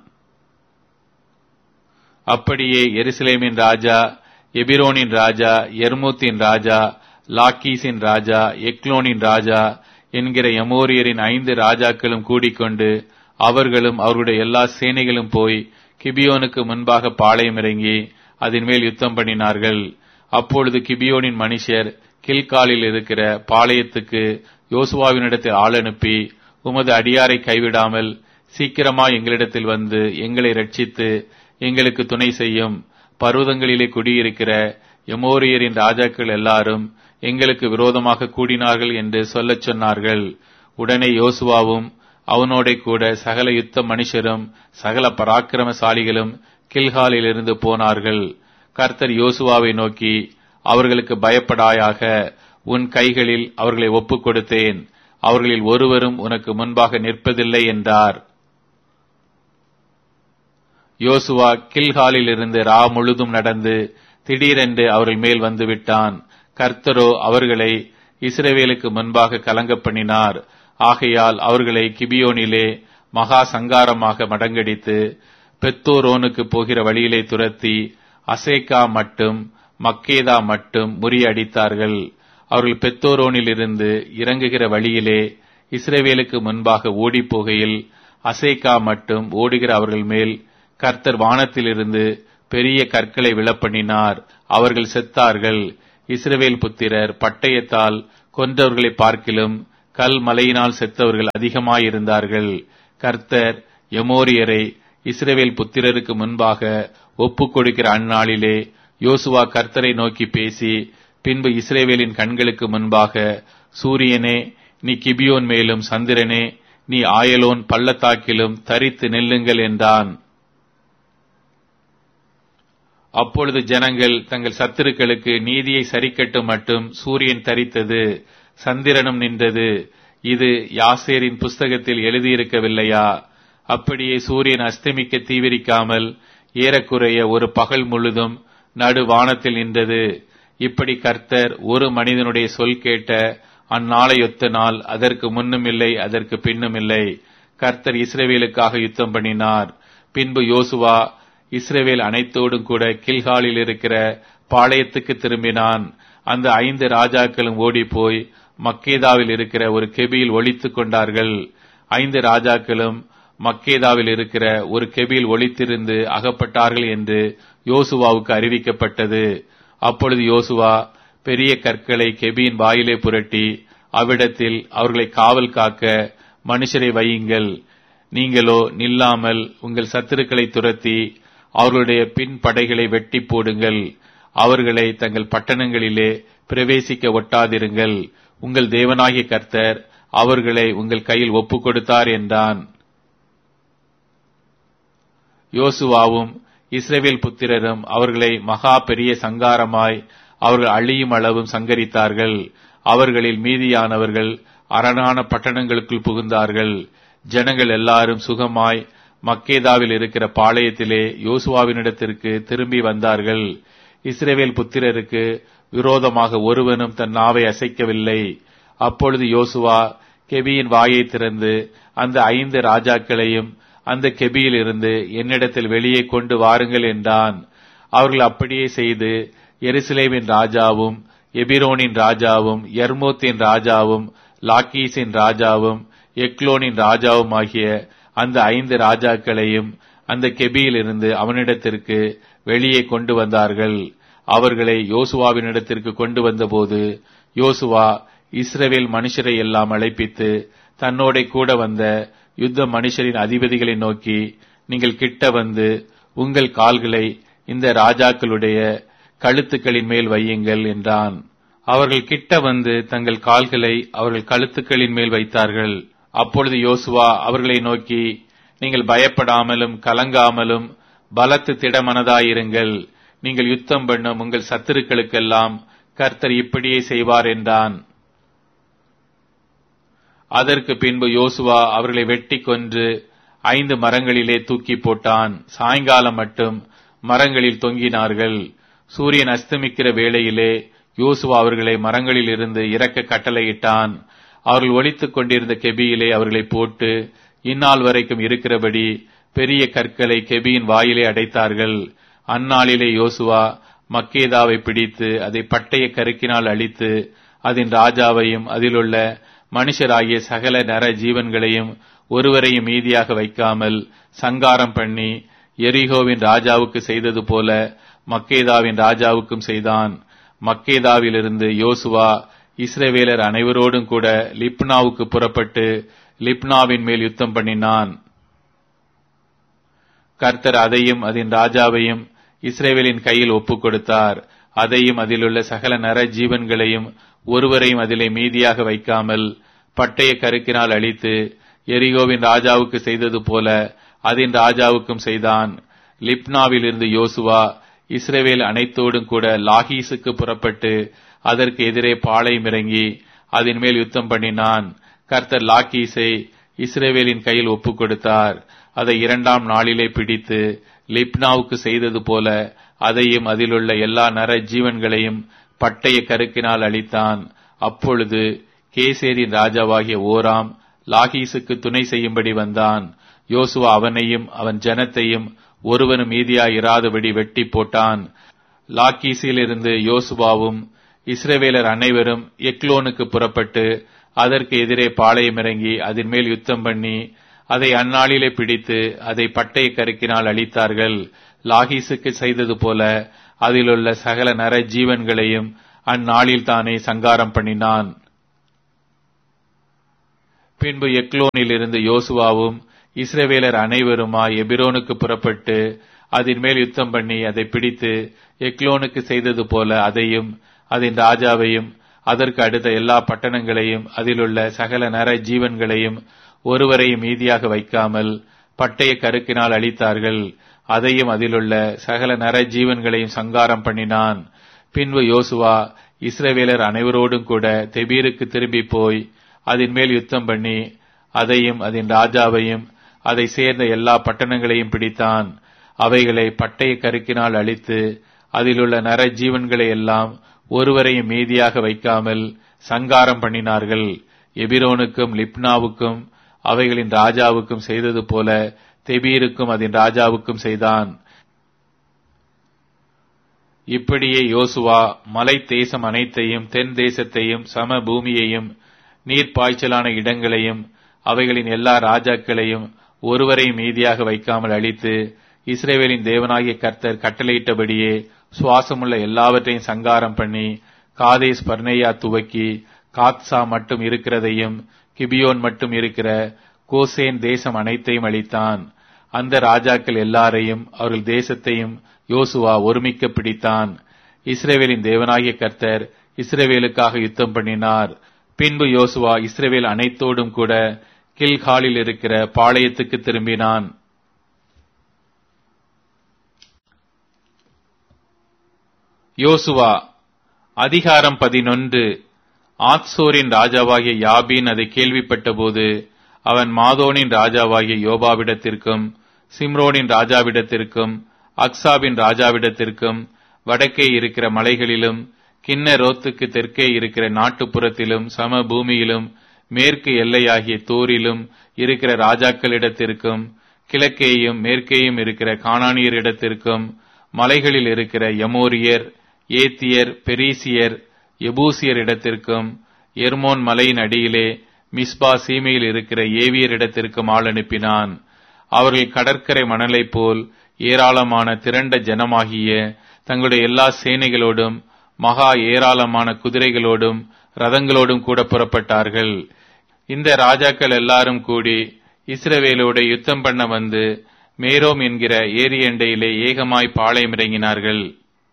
அப்படியே எருசலேமின் ராஜா எபிரோனின் ராஜா எர்மூத்தின் ராஜா லாக்கீஸின் ராஜா எக்லோனின் ராஜா என்கிற எமோரியரின் ஐந்து ராஜாக்களும் கூடிக்கொண்டு அவர்களும் அவருடைய எல்லா சேனைகளும் போய் கிபியோனுக்கு முன்பாக பாளையம் இறங்கி அதன் மேல் யுத்தம் பண்ணினார்கள் அப்பொழுது கிபியோனின் மனுஷர் கில்காலில் இருக்கிற பாளையத்துக்கு யோசுவாவினிடத்தில் ஆள் அனுப்பி உமது அடியாரை கைவிடாமல் சீக்கிரமா எங்களிடத்தில் வந்து எங்களை ரட்சித்து எங்களுக்கு துணை செய்யும் பர்வதங்களிலே குடியிருக்கிற எமோரியரின் ராஜாக்கள் எல்லாரும் எங்களுக்கு விரோதமாக கூடினார்கள் என்று சொல்லச் சொன்னார்கள் உடனே யோசுவாவும் அவனோட கூட சகல யுத்த மனுஷரும் சகல பராக்கிரமசாலிகளும் கில்காலிலிருந்து போனார்கள் கர்த்தர் யோசுவாவை நோக்கி அவர்களுக்கு பயப்படாயாக உன் கைகளில் அவர்களை ஒப்புக் கொடுத்தேன் அவர்களில் ஒருவரும் உனக்கு முன்பாக நிற்பதில்லை என்றார் யோசுவா கில்காலில் இருந்து ரா முழுதும் நடந்து திடீரென்று அவர்கள் மேல் வந்து விட்டான் கர்த்தரோ அவர்களை இஸ்ரவேலுக்கு முன்பாக கலங்க பண்ணினார் ஆகையால் அவர்களை கிபியோனிலே மகா சங்காரமாக மடங்கடித்து பெத்தோரோனுக்கு போகிற வழியிலே துரத்தி அசேக்கா மட்டும் மக்கேதா மட்டும் முறியடித்தார்கள் அவர்கள் பெத்தோரோனில் இருந்து இறங்குகிற வழியிலே இஸ்ரேவேலுக்கு முன்பாக ஓடிப் போகையில் அசேக்கா மட்டும் ஓடுகிற அவர்கள் மேல் கர்த்தர் வானத்திலிருந்து பெரிய கற்களை விழப்பண்ணினார் அவர்கள் செத்தார்கள் இஸ்ரவேல் புத்திரர் பட்டயத்தால் கொன்றவர்களை பார்க்கிலும் கல் மலையினால் செத்தவர்கள் அதிகமாயிருந்தார்கள் கர்த்தர் எமோரியரை இஸ்ரவேல் புத்திரருக்கு முன்பாக ஒப்புக் கொடுக்கிற அந்நாளிலே யோசுவா கர்த்தரை நோக்கி பேசி பின்பு இஸ்ரேவேலின் கண்களுக்கு முன்பாக சூரியனே நீ கிபியோன் மேலும் சந்திரனே நீ ஆயலோன் பள்ளத்தாக்கிலும் தரித்து நெல்லுங்கள் என்றான் அப்பொழுது ஜனங்கள் தங்கள் சத்துருக்களுக்கு நீதியை சரிக்கட்டும் மட்டும் சூரியன் தரித்தது சந்திரனும் நின்றது இது யாசேரின் புஸ்தகத்தில் எழுதியிருக்கவில்லையா அப்படியே சூரியன் அஸ்தமிக்க தீவிரிக்காமல் ஏறக்குறைய ஒரு பகல் முழுதும் நடு வானத்தில் நின்றது இப்படி கர்த்தர் ஒரு மனிதனுடைய சொல் கேட்ட அந்நாளையொத்த நாள் அதற்கு முன்னும் இல்லை அதற்கு பின்னும் இல்லை கர்த்தர் இஸ்ரேவேலுக்காக யுத்தம் பண்ணினார் பின்பு யோசுவா இஸ்ரேவேல் அனைத்தோடும் கூட கில்காலில் இருக்கிற பாளையத்துக்கு திரும்பினான் அந்த ஐந்து ராஜாக்களும் ஓடிப்போய் மக்கேதாவில் இருக்கிற ஒரு கெபியில் ஒளித்துக் கொண்டார்கள் ஐந்து ராஜாக்களும் மக்கேதாவில் இருக்கிற ஒரு கெபியில் ஒளித்திருந்து அகப்பட்டார்கள் என்று யோசுவாவுக்கு அறிவிக்கப்பட்டது அப்பொழுது யோசுவா பெரிய கற்களை கெபியின் வாயிலே புரட்டி அவ்விடத்தில் அவர்களை காவல் காக்க மனுஷரை வையுங்கள் நீங்களோ நில்லாமல் உங்கள் சத்துருக்களை துரத்தி அவர்களுடைய பின் படைகளை வெட்டி போடுங்கள் அவர்களை தங்கள் பட்டணங்களிலே பிரவேசிக்க ஒட்டாதிருங்கள் உங்கள் தேவனாகிய கர்த்தர் அவர்களை உங்கள் கையில் ஒப்புக் கொடுத்தார் என்றான் யோசுவாவும் இஸ்ரேவேல் புத்திரரும் அவர்களை மகா பெரிய சங்காரமாய் அவர்கள் அழியும் அளவும் சங்கரித்தார்கள் அவர்களில் மீதியானவர்கள் அரணான பட்டணங்களுக்குள் புகுந்தார்கள் ஜனங்கள் எல்லாரும் சுகமாய் மக்கேதாவில் இருக்கிற பாளையத்திலே யோசுவாவினிடத்திற்கு திரும்பி வந்தார்கள் இஸ்ரேவேல் புத்திரருக்கு விரோதமாக ஒருவனும் தன் நாவை அசைக்கவில்லை அப்பொழுது யோசுவா கெபியின் வாயை திறந்து அந்த ஐந்து ராஜாக்களையும் அந்த கெபியில் இருந்து என்னிடத்தில் வெளியே கொண்டு வாருங்கள் என்றான் அவர்கள் அப்படியே செய்து எருசலேமின் ராஜாவும் எபிரோனின் ராஜாவும் எர்மோத்தின் ராஜாவும் லாக்கீஸின் ராஜாவும் எக்லோனின் ராஜாவும் ஆகிய அந்த ஐந்து ராஜாக்களையும் அந்த கெபியில் இருந்து அவனிடத்திற்கு வெளியே கொண்டு வந்தார்கள் அவர்களை யோசுவாவினிடத்திற்கு கொண்டு வந்தபோது யோசுவா இஸ்ரவேல் மனுஷரை எல்லாம் அழைப்பித்து தன்னோட கூட வந்த யுத்த மனுஷரின் அதிபதிகளை நோக்கி நீங்கள் கிட்ட வந்து உங்கள் கால்களை இந்த ராஜாக்களுடைய கழுத்துக்களின் மேல் வையுங்கள் என்றான் அவர்கள் கிட்ட வந்து தங்கள் கால்களை அவர்கள் கழுத்துக்களின் மேல் வைத்தார்கள் அப்பொழுது யோசுவா அவர்களை நோக்கி நீங்கள் பயப்படாமலும் கலங்காமலும் பலத்து திடமனதாயிருங்கள் நீங்கள் யுத்தம் பண்ணும் உங்கள் சத்துருக்களுக்கெல்லாம் கர்த்தர் இப்படியே செய்வார் என்றான் அதற்கு பின்பு யோசுவா அவர்களை வெட்டி கொன்று ஐந்து மரங்களிலே தூக்கி போட்டான் சாயங்காலம் மட்டும் மரங்களில் தொங்கினார்கள் சூரியன் அஸ்தமிக்கிற வேளையிலே யோசுவா அவர்களை மரங்களில் இருந்து இறக்க கட்டளையிட்டான் அவர்கள் ஒழித்துக் கொண்டிருந்த கெபியிலே அவர்களை போட்டு இந்நாள் வரைக்கும் இருக்கிறபடி பெரிய கற்களை கெபியின் வாயிலே அடைத்தார்கள் அந்நாளிலே யோசுவா மக்கேதாவை பிடித்து அதை பட்டய கருக்கினால் அழித்து அதன் ராஜாவையும் அதிலுள்ள மனுஷராகிய சகல நர ஜீவன்களையும் ஒருவரையும் மீதியாக வைக்காமல் சங்காரம் பண்ணி எரிகோவின் ராஜாவுக்கு செய்தது போல மக்கேதாவின் ராஜாவுக்கும் செய்தான் மக்கேதாவிலிருந்து யோசுவா இஸ்ரவேலர் அனைவரோடும் கூட லிப்னாவுக்கு புறப்பட்டு லிப்னாவின் மேல் யுத்தம் பண்ணினான் கர்த்தர் அதையும் அதன் ராஜாவையும் இஸ்ரேவேலின் கையில் ஒப்புக் கொடுத்தார் அதையும் அதிலுள்ள சகல நர ஜீவன்களையும் ஒருவரையும் அதிலே மீதியாக வைக்காமல் பட்டய கருக்கினால் அழித்து எரிகோவின் ராஜாவுக்கு செய்தது போல அதன் ராஜாவுக்கும் செய்தான் லிப்னாவில் இருந்து யோசுவா இஸ்ரேவேல் அனைத்தோடும் கூட லாகீசுக்கு புறப்பட்டு அதற்கு எதிரே பாளையம் இறங்கி அதன் மேல் யுத்தம் பண்ணினான் கர்த்தர் லாக்கீஸை இஸ்ரேவேலின் கையில் ஒப்புக் கொடுத்தார் அதை இரண்டாம் நாளிலே பிடித்து லிப்னாவுக்கு செய்தது போல அதையும் அதிலுள்ள எல்லா நர ஜீவன்களையும் பட்டய கருக்கினால் அளித்தான் அப்பொழுது கேசேரின் ராஜாவாகிய ஓராம் லாகீசுக்கு துணை செய்யும்படி வந்தான் யோசுவா அவனையும் அவன் ஜனத்தையும் ஒருவனும் மீதியாயிராதபடி வெட்டி போட்டான் லாக்கீசிலிருந்து யோசுவாவும் இஸ்ரவேலர் அனைவரும் எக்லோனுக்கு புறப்பட்டு அதற்கு எதிரே பாளையம் இறங்கி அதன் மேல் யுத்தம் பண்ணி அதை அந்நாளிலே பிடித்து அதை பட்டய கருக்கினால் அழித்தார்கள் லாகீசுக்கு செய்தது போல அதிலுள்ள சகல நர ஜீவன்களையும் அந்நாளில் தானே சங்காரம் பண்ணினான் பின்பு எக்லோனில் இருந்து யோசுவாவும் இஸ்ரவேலர் அனைவருமாய் எபிரோனுக்கு புறப்பட்டு அதன் மேல் யுத்தம் பண்ணி அதை பிடித்து எக்லோனுக்கு செய்தது போல அதையும் அதன் ராஜாவையும் அதற்கு அடுத்த எல்லா பட்டணங்களையும் அதிலுள்ள சகல நர ஜீவன்களையும் ஒருவரையும் மீதியாக வைக்காமல் பட்டய கருக்கினால் அழித்தார்கள் அதையும் அதிலுள்ள சகல நர ஜீவன்களையும் சங்காரம் பண்ணினான் பின்பு யோசுவா இஸ்ரவேலர் அனைவரோடும் கூட தெபீருக்கு திரும்பி போய் அதன் மேல் யுத்தம் பண்ணி அதையும் அதன் ராஜாவையும் அதை சேர்ந்த எல்லா பட்டணங்களையும் பிடித்தான் அவைகளை பட்டய கருக்கினால் அழித்து அதிலுள்ள நர ஜீவன்களை எல்லாம் ஒருவரையும் மீதியாக வைக்காமல் சங்காரம் பண்ணினார்கள் எபிரோனுக்கும் லிப்னாவுக்கும் அவைகளின் ராஜாவுக்கும் செய்தது போல தெபீருக்கும் அதன் ராஜாவுக்கும் செய்தான் இப்படியே யோசுவா மலை தேசம் அனைத்தையும் தென் தேசத்தையும் சம பூமியையும் நீர்ப்பாய்ச்சலான இடங்களையும் அவைகளின் எல்லா ராஜாக்களையும் ஒருவரையும் மீதியாக வைக்காமல் அழித்து இஸ்ரேவேலின் தேவனாகிய கர்த்தர் கட்டளையிட்டபடியே சுவாசமுள்ள எல்லாவற்றையும் சங்காரம் பண்ணி காதேஸ் பர்னேயா துவக்கி காத்சா மட்டும் இருக்கிறதையும் கிபியோன் மட்டும் இருக்கிற கோசேன் தேசம் அனைத்தையும் அளித்தான் அந்த ராஜாக்கள் எல்லாரையும் அவர்கள் தேசத்தையும் யோசுவா ஒருமிக்க பிடித்தான் இஸ்ரேவேலின் தேவனாகிய கர்த்தர் இஸ்ரேவேலுக்காக யுத்தம் பண்ணினார் பின்பு யோசுவா இஸ்ரேவேல் அனைத்தோடும் கூட கில்காலில் இருக்கிற பாளையத்துக்கு திரும்பினான் யோசுவா அதிகாரம் பதினொன்று ஆத்சோரின் ராஜாவாகிய யாபீன் அதை கேள்விப்பட்டபோது அவன் மாதோனின் ராஜாவாகிய யோபாவிடத்திற்கும் சிம்ரோனின் ராஜாவிடத்திற்கும் அக்சாபின் ராஜாவிடத்திற்கும் வடக்கே இருக்கிற மலைகளிலும் கிண்ணரோத்துக்கு தெற்கே இருக்கிற நாட்டுப்புறத்திலும் சம பூமியிலும் மேற்கு எல்லையாகிய தூரிலும் இருக்கிற ராஜாக்களிடத்திற்கும் கிழக்கேயும் மேற்கேயும் இருக்கிற காணானியரிடத்திற்கும் மலைகளில் இருக்கிற யமோரியர் ஏத்தியர் பெரிசியர் எபூசியர் இடத்திற்கும் எர்மோன் மலையின் அடியிலே மிஸ்பா சீமையில் இருக்கிற ஏவியர் இடத்திற்கும் ஆள் அனுப்பினான் அவர்கள் கடற்கரை மணலைப் போல் ஏராளமான திரண்ட ஜனமாகிய தங்களுடைய எல்லா சேனைகளோடும் மகா ஏராளமான குதிரைகளோடும் ரதங்களோடும் கூட புறப்பட்டார்கள் இந்த ராஜாக்கள் எல்லாரும் கூடி இஸ்ரவேலோடு யுத்தம் பண்ண வந்து மேரோம் என்கிற ஏரியண்டையிலே ஏகமாய் பாளையமிறங்கினார்கள்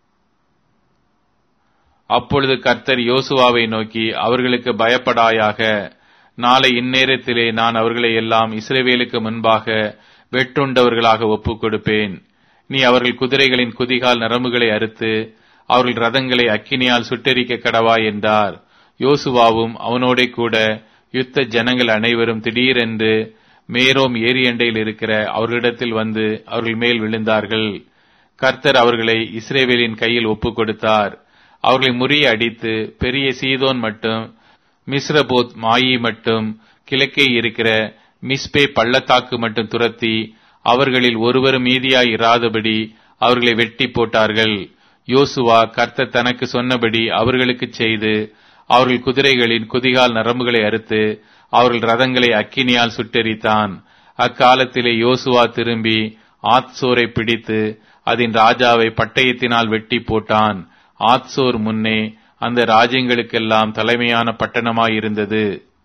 அப்பொழுது கர்த்தர் யோசுவாவை நோக்கி அவர்களுக்கு பயப்படாயாக நாளை இந்நேரத்திலே நான் அவர்களை எல்லாம் இஸ்ரவேலுக்கு முன்பாக வெட்டுண்டவர்களாக ஒப்புக் கொடுப்பேன் நீ அவர்கள் குதிரைகளின் குதிகால் நரம்புகளை அறுத்து அவர்கள் ரதங்களை அக்கினியால் சுட்டெரிக்க கடவாய் என்றார் யோசுவாவும் அவனோட கூட யுத்த ஜனங்கள் அனைவரும் திடீரென்று மேரோம் ஏரியண்டையில் இருக்கிற அவர்களிடத்தில் வந்து அவர்கள் மேல் விழுந்தார்கள் கர்த்தர் அவர்களை இஸ்ரேவேலின் கையில் ஒப்புக் கொடுத்தார் அவர்களை முறிய அடித்து பெரிய சீதோன் மட்டும் மிஸ்ரபோத் மாயி மட்டும் கிழக்கே இருக்கிற மிஸ்பே பள்ளத்தாக்கு மட்டும் துரத்தி அவர்களில் ஒருவரும் மீதியாய் இராதபடி அவர்களை வெட்டி போட்டார்கள் யோசுவா கர்த்தர் தனக்கு சொன்னபடி அவர்களுக்கு செய்து அவர்கள் குதிரைகளின் குதிகால் நரம்புகளை அறுத்து அவர்கள் ரதங்களை அக்கினியால் சுட்டெரித்தான் அக்காலத்திலே யோசுவா திரும்பி ஆத்சோரை பிடித்து அதன் ராஜாவை பட்டயத்தினால் வெட்டி போட்டான் ஆத்சோர் முன்னே அந்த ராஜ்யங்களுக்கெல்லாம் தலைமையான பட்டணமாயிருந்தது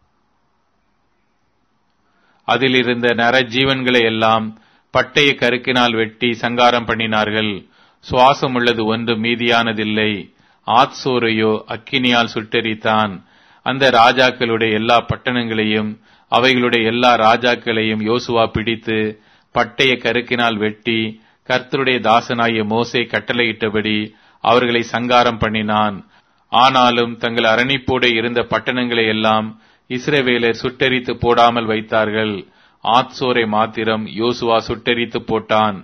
அதில் இருந்த நர ஜீவன்களை எல்லாம் பட்டய கருக்கினால் வெட்டி சங்காரம் பண்ணினார்கள் சுவாசம் உள்ளது ஒன்று மீதியானதில்லை ஆத்சோரையோ அக்கினியால் சுட்டெரித்தான் அந்த ராஜாக்களுடைய எல்லா பட்டணங்களையும் அவைகளுடைய எல்லா ராஜாக்களையும் யோசுவா பிடித்து பட்டய கருக்கினால் வெட்டி கர்த்தருடைய தாசனாகிய மோசே கட்டளையிட்டபடி அவர்களை சங்காரம் பண்ணினான் ஆனாலும் தங்கள் அரணிப்போடு இருந்த பட்டணங்களை எல்லாம் இஸ்ரவேலர் சுட்டெரித்து போடாமல் வைத்தார்கள் ஆத்சோரை மாத்திரம் யோசுவா சுட்டெரித்து போட்டான்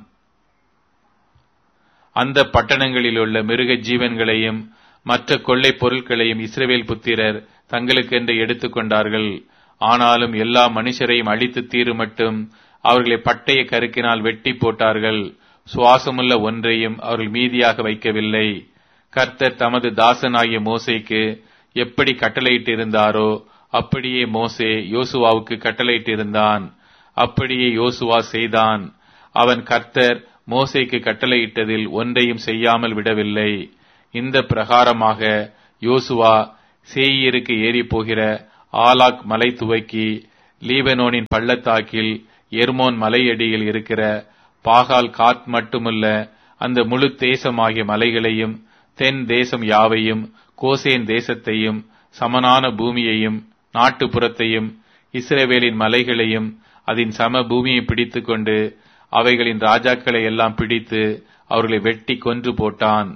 அந்த பட்டணங்களில் உள்ள மிருக ஜீவன்களையும் மற்ற கொள்ளை பொருட்களையும் இஸ்ரவேல் புத்திரர் தங்களுக்கென்று எடுத்துக்கொண்டார்கள் ஆனாலும் எல்லா மனுஷரையும் அழித்து தீரு மட்டும் அவர்களை பட்டய கருக்கினால் வெட்டி போட்டார்கள் சுவாசமுள்ள ஒன்றையும் அவர்கள் மீதியாக வைக்கவில்லை கர்த்தர் தமது தாசனாகிய மோசைக்கு எப்படி கட்டளையிட்டிருந்தாரோ அப்படியே மோசே யோசுவாவுக்கு கட்டளையிட்டிருந்தான் அப்படியே யோசுவா செய்தான் அவன் கர்த்தர் மோசைக்கு கட்டளையிட்டதில் ஒன்றையும் செய்யாமல் விடவில்லை இந்த பிரகாரமாக யோசுவா சேயீருக்கு ஏறிப் போகிற ஆலாக் மலை துவக்கி லீபனோனின் பள்ளத்தாக்கில் எர்மோன் மலையடியில் இருக்கிற பாகால் காத் மட்டுமல்ல அந்த முழு தேசமாகிய மலைகளையும் தென் தேசம் யாவையும் கோசேன் தேசத்தையும் சமனான பூமியையும் நாட்டுப்புறத்தையும் இஸ்ரவேலின் மலைகளையும் அதன் சம பூமியை பிடித்துக் கொண்டு அவைகளின் ராஜாக்களை எல்லாம் பிடித்து அவர்களை வெட்டி கொன்று போட்டான்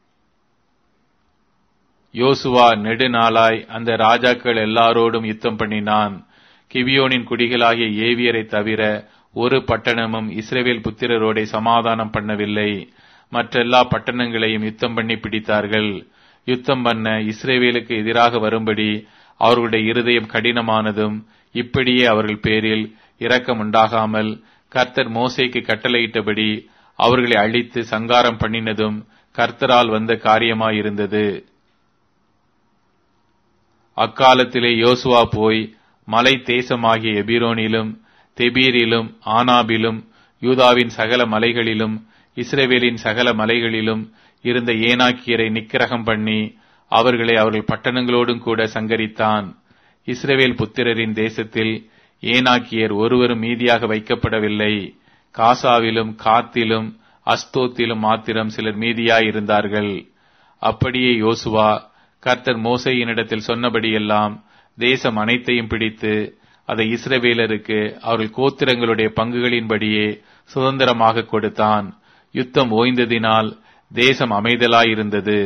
யோசுவா நெடுநாளாய் அந்த ராஜாக்கள் எல்லாரோடும் யுத்தம் பண்ணினான் கிவியோனின் குடிகளாகிய ஏவியரை தவிர ஒரு பட்டணமும் இஸ்ரேவேல் புத்திரரோடே சமாதானம் பண்ணவில்லை மற்றெல்லா பட்டணங்களையும் யுத்தம் பண்ணி பிடித்தார்கள் யுத்தம் பண்ண இஸ்ரேவேலுக்கு எதிராக வரும்படி அவர்களுடைய இருதயம் கடினமானதும் இப்படியே அவர்கள் பேரில் இரக்கம் உண்டாகாமல் கர்த்தர் மோசைக்கு கட்டளையிட்டபடி அவர்களை அழித்து சங்காரம் பண்ணினதும் கர்த்தரால் வந்த காரியமாயிருந்தது அக்காலத்திலே யோசுவா போய் மலை தேசமாகிய எபிரோனிலும் தெபீரிலும் ஆனாபிலும் யூதாவின் சகல மலைகளிலும் இஸ்ரேவேலின் சகல மலைகளிலும் இருந்த ஏனாக்கியரை நிக்கிரகம் பண்ணி அவர்களை அவர்கள் பட்டணங்களோடும் கூட சங்கரித்தான் இஸ்ரேவேல் புத்திரரின் தேசத்தில் ஏனாக்கியர் ஒருவரும் மீதியாக வைக்கப்படவில்லை காசாவிலும் காத்திலும் அஸ்தோத்திலும் மாத்திரம் சிலர் மீதியாயிருந்தார்கள் அப்படியே யோசுவா கர்த்தர் மோசையினிடத்தில் சொன்னபடியெல்லாம் தேசம் அனைத்தையும் பிடித்து அதை இஸ்ரவேலருக்கு அவர்கள் கோத்திரங்களுடைய பங்குகளின்படியே சுதந்திரமாக கொடுத்தான் யுத்தம் ஓய்ந்ததினால் தேசம் அமைதலாயிருந்தது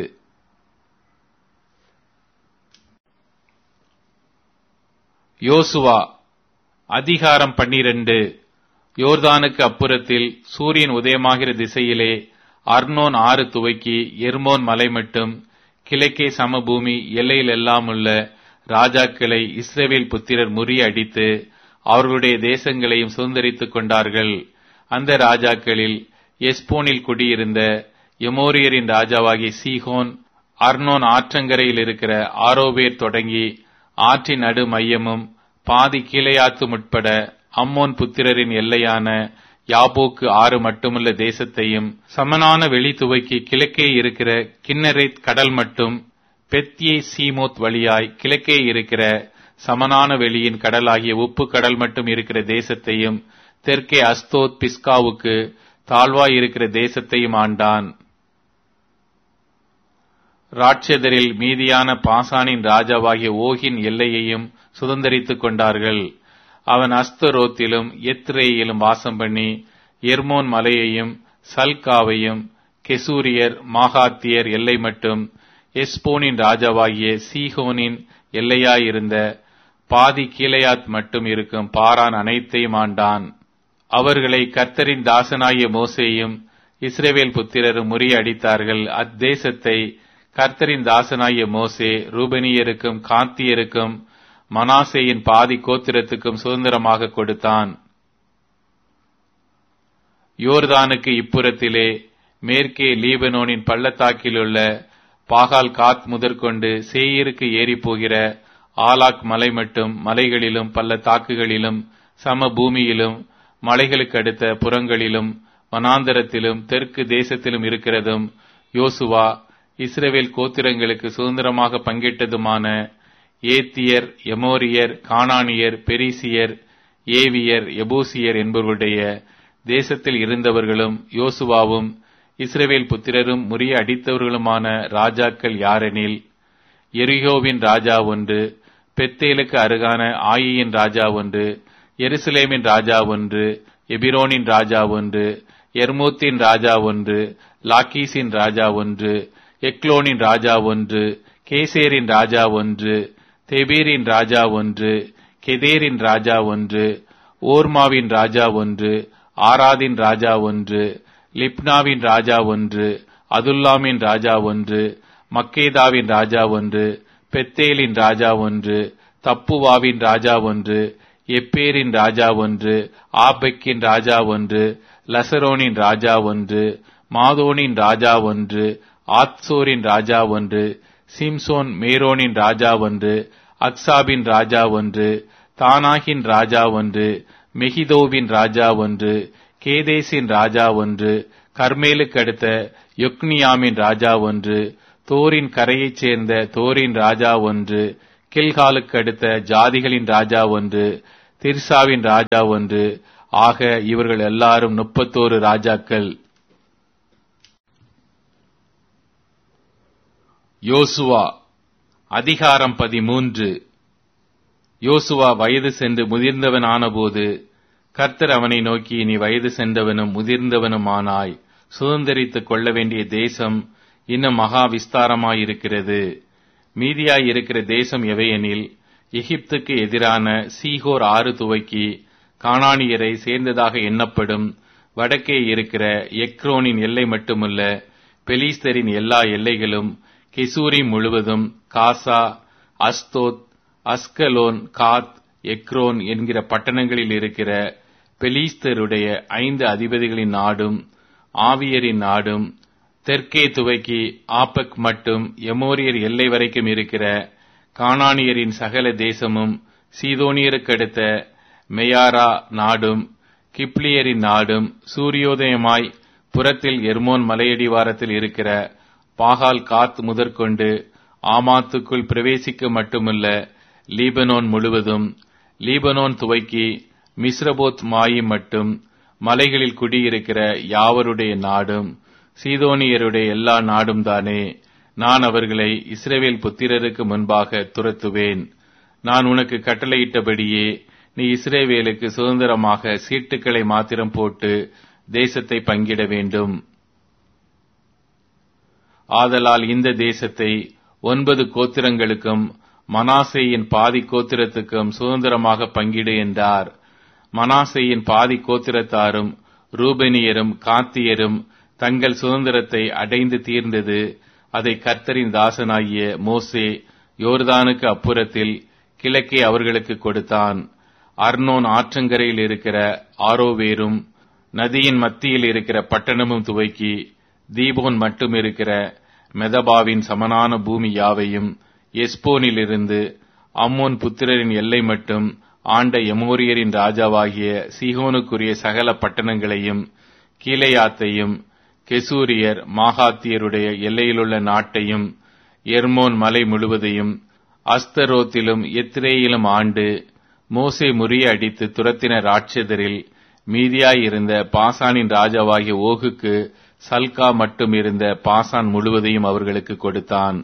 யோசுவா அதிகாரம் பன்னிரண்டு யோர்தானுக்கு அப்புறத்தில் சூரியன் உதயமாகிற திசையிலே அர்னோன் ஆறு துவக்கி எர்மோன் மலை மட்டும் கிழக்கே சமபூமி எல்லையில் எல்லாம் உள்ள ராஜாக்களை இஸ்ரேவேல் புத்திரர் முறியடித்து அவர்களுடைய தேசங்களையும் சுதந்திரித்துக் கொண்டார்கள் அந்த ராஜாக்களில் எஸ்போனில் குடியிருந்த எமோரியரின் ராஜாவாகிய சீஹோன் அர்னோன் ஆற்றங்கரையில் இருக்கிற ஆரோவேர் தொடங்கி ஆற்றின் நடு மையமும் பாதி கீழையாத்து உட்பட அம்மோன் புத்திரரின் எல்லையான யாபோக்கு ஆறு மட்டுமுள்ள தேசத்தையும் சமனான வெளி துவக்கி கிழக்கே இருக்கிற கிண்ணரைத் கடல் மட்டும் பெத்தியே சீமோத் வழியாய் கிழக்கே இருக்கிற சமனான வெளியின் கடலாகிய உப்பு கடல் மட்டும் இருக்கிற தேசத்தையும் தெற்கே அஸ்தோத் பிஸ்காவுக்கு தாழ்வாய் இருக்கிற தேசத்தையும் ஆண்டான் ராட்சதரில் மீதியான பாசானின் ராஜாவாகிய ஓகின் எல்லையையும் சுதந்திரித்துக் கொண்டார்கள் அவன் அஸ்தரோத்திலும் எத்ரேயிலும் வாசம் பண்ணி எர்மோன் மலையையும் சல்காவையும் கெசூரியர் மாகாத்தியர் எல்லை மட்டும் எஸ்போனின் ராஜாவாகிய சீஹோனின் எல்லையாயிருந்த பாதி கீழையாத் மட்டும் இருக்கும் பாரான் அனைத்தையும் ஆண்டான் அவர்களை கர்த்தரின் தாசனாகிய மோசேயும் இஸ்ரேவேல் புத்திரரும் முறியடித்தார்கள் அத்தேசத்தை கர்த்தரின் தாசனாகிய மோசே ரூபனியருக்கும் காந்தியருக்கும் மனாசேயின் பாதி கோத்திரத்துக்கும் சுதந்திரமாக கொடுத்தான் யோர்தானுக்கு இப்புறத்திலே மேற்கே லீபனோனின் பள்ளத்தாக்கிலுள்ள பாகால் காத் முதற்கொண்டு சேயிருக்கு ஏறி போகிற ஆலாக் மலை மட்டும் மலைகளிலும் பள்ளத்தாக்குகளிலும் சம பூமியிலும் மலைகளுக்கு அடுத்த புறங்களிலும் வனாந்தரத்திலும் தெற்கு தேசத்திலும் இருக்கிறதும் யோசுவா இஸ்ரேவேல் கோத்திரங்களுக்கு சுதந்திரமாக பங்கிட்டதுமான ஏத்தியர் எமோரியர் கானானியர் பெரிசியர் ஏவியர் எபூசியர் என்பவருடைய தேசத்தில் இருந்தவர்களும் யோசுவாவும் இஸ்ரேவேல் புத்திரரும் முறிய அடித்தவர்களுமான ராஜாக்கள் யாரெனில் எரிகோவின் ராஜா ஒன்று பெத்தேலுக்கு அருகான ஆயியின் ராஜா ஒன்று எருசலேமின் ராஜா ஒன்று எபிரோனின் ராஜா ஒன்று எர்மூத்தின் ராஜா ஒன்று லாக்கீஸின் ராஜா ஒன்று எக்லோனின் ராஜா ஒன்று கேசேரின் ராஜா ஒன்று தெபீரின் ராஜா ஒன்று கெதேரின் ராஜா ஒன்று ஓர்மாவின் ராஜா ஒன்று ஆராதின் ராஜா ஒன்று லிப்னாவின் ராஜா ஒன்று அதுல்லாமின் ராஜா ஒன்று மக்கேதாவின் ராஜா ஒன்று பெத்தேலின் ராஜா ஒன்று தப்புவாவின் ராஜா ஒன்று எப்பேரின் ராஜா ஒன்று ஆபெக்கின் ராஜா ஒன்று லசரோனின் ராஜா ஒன்று மாதோனின் ராஜா ஒன்று ஆத்சோரின் ராஜா ஒன்று சிம்சோன் மேரோனின் ராஜா ஒன்று அக்சாபின் ராஜா ஒன்று தானாகின் ராஜா ஒன்று மெகிதோவின் ராஜா ஒன்று கேதேசின் ராஜா ஒன்று கர்மேலுக்கு அடுத்த யொக்னியாமின் ராஜா ஒன்று தோரின் கரையைச் சேர்ந்த தோரின் ராஜா ஒன்று கில்காலுக்கு அடுத்த ஜாதிகளின் ராஜா ஒன்று திர்சாவின் ராஜா ஒன்று ஆக இவர்கள் எல்லாரும் முப்பத்தோரு ராஜாக்கள் யோசுவா அதிகாரம் பதிமூன்று யோசுவா வயது சென்று முதிர்ந்தவன் ஆனபோது கர்த்தர் அவனை நோக்கி நீ வயது சென்றவனும் முதிர்ந்தவனுமானாய் சுதந்திரித்துக் கொள்ள வேண்டிய தேசம் இன்னும் மகா விஸ்தாரமாயிருக்கிறது மீதியாய் இருக்கிற தேசம் எவையெனில் எகிப்துக்கு எதிரான சீகோர் ஆறு துவக்கி கானானியரை சேர்ந்ததாக எண்ணப்படும் வடக்கே இருக்கிற எக்ரோனின் எல்லை மட்டுமல்ல பெலிஸ்தரின் எல்லா எல்லைகளும் கெசூரி முழுவதும் காசா அஸ்தோத் அஸ்கலோன் காத் எக்ரோன் என்கிற பட்டணங்களில் இருக்கிற பெலிஸ்தருடைய ஐந்து அதிபதிகளின் நாடும் ஆவியரின் நாடும் தெற்கே துவக்கி ஆப்பக் மட்டும் எமோரியர் எல்லை வரைக்கும் இருக்கிற கானானியரின் சகல தேசமும் சீதோனியருக்கடுத்த மெயாரா நாடும் கிப்ளியரின் நாடும் சூரியோதயமாய் புறத்தில் எர்மோன் மலையடிவாரத்தில் இருக்கிற பாகால் காத் முதற்கொண்டு ஆமாத்துக்குள் பிரவேசிக்க மட்டுமல்ல லீபனோன் முழுவதும் லீபனோன் துவக்கி மிஸ்ரபோத் மாயி மட்டும் மலைகளில் குடியிருக்கிற யாவருடைய நாடும் சீதோனியருடைய எல்லா நாடும் தானே நான் அவர்களை இஸ்ரேவேல் புத்திரருக்கு முன்பாக துரத்துவேன் நான் உனக்கு கட்டளையிட்டபடியே நீ இஸ்ரேவேலுக்கு சுதந்திரமாக சீட்டுக்களை மாத்திரம் போட்டு தேசத்தை பங்கிட வேண்டும் ஆதலால் இந்த தேசத்தை ஒன்பது கோத்திரங்களுக்கும் மனாசேயின் பாதி கோத்திரத்துக்கும் சுதந்திரமாக பங்கிடு என்றார் மனாசேயின் பாதி கோத்திரத்தாரும் ரூபெனியரும் காத்தியரும் தங்கள் சுதந்திரத்தை அடைந்து தீர்ந்தது அதை கர்த்தரின் தாசனாகிய மோசே யோர்தானுக்கு அப்புறத்தில் கிழக்கே அவர்களுக்கு கொடுத்தான் அர்னோன் ஆற்றங்கரையில் இருக்கிற ஆரோவேரும் நதியின் மத்தியில் இருக்கிற பட்டணமும் துவக்கி தீபோன் மட்டும் இருக்கிற மெதபாவின் சமனான பூமி யாவையும் எஸ்போனிலிருந்து அம்மோன் புத்திரரின் எல்லை மட்டும் ஆண்ட எமோரியரின் ராஜாவாகிய சீகோனுக்குரிய சகல பட்டணங்களையும் கீழையாத்தையும் கெசூரியர் மாகாத்தியருடைய எல்லையிலுள்ள நாட்டையும் எர்மோன் மலை முழுவதையும் அஸ்தரோத்திலும் எத்திரேயிலும் ஆண்டு மோசே முறிய அடித்து துரத்தின ராட்சதரில் மீதியாயிருந்த பாசானின் ராஜாவாகிய ஓகுக்கு சல்கா மட்டும் இருந்த பாசான் முழுவதையும் அவர்களுக்கு கொடுத்தான்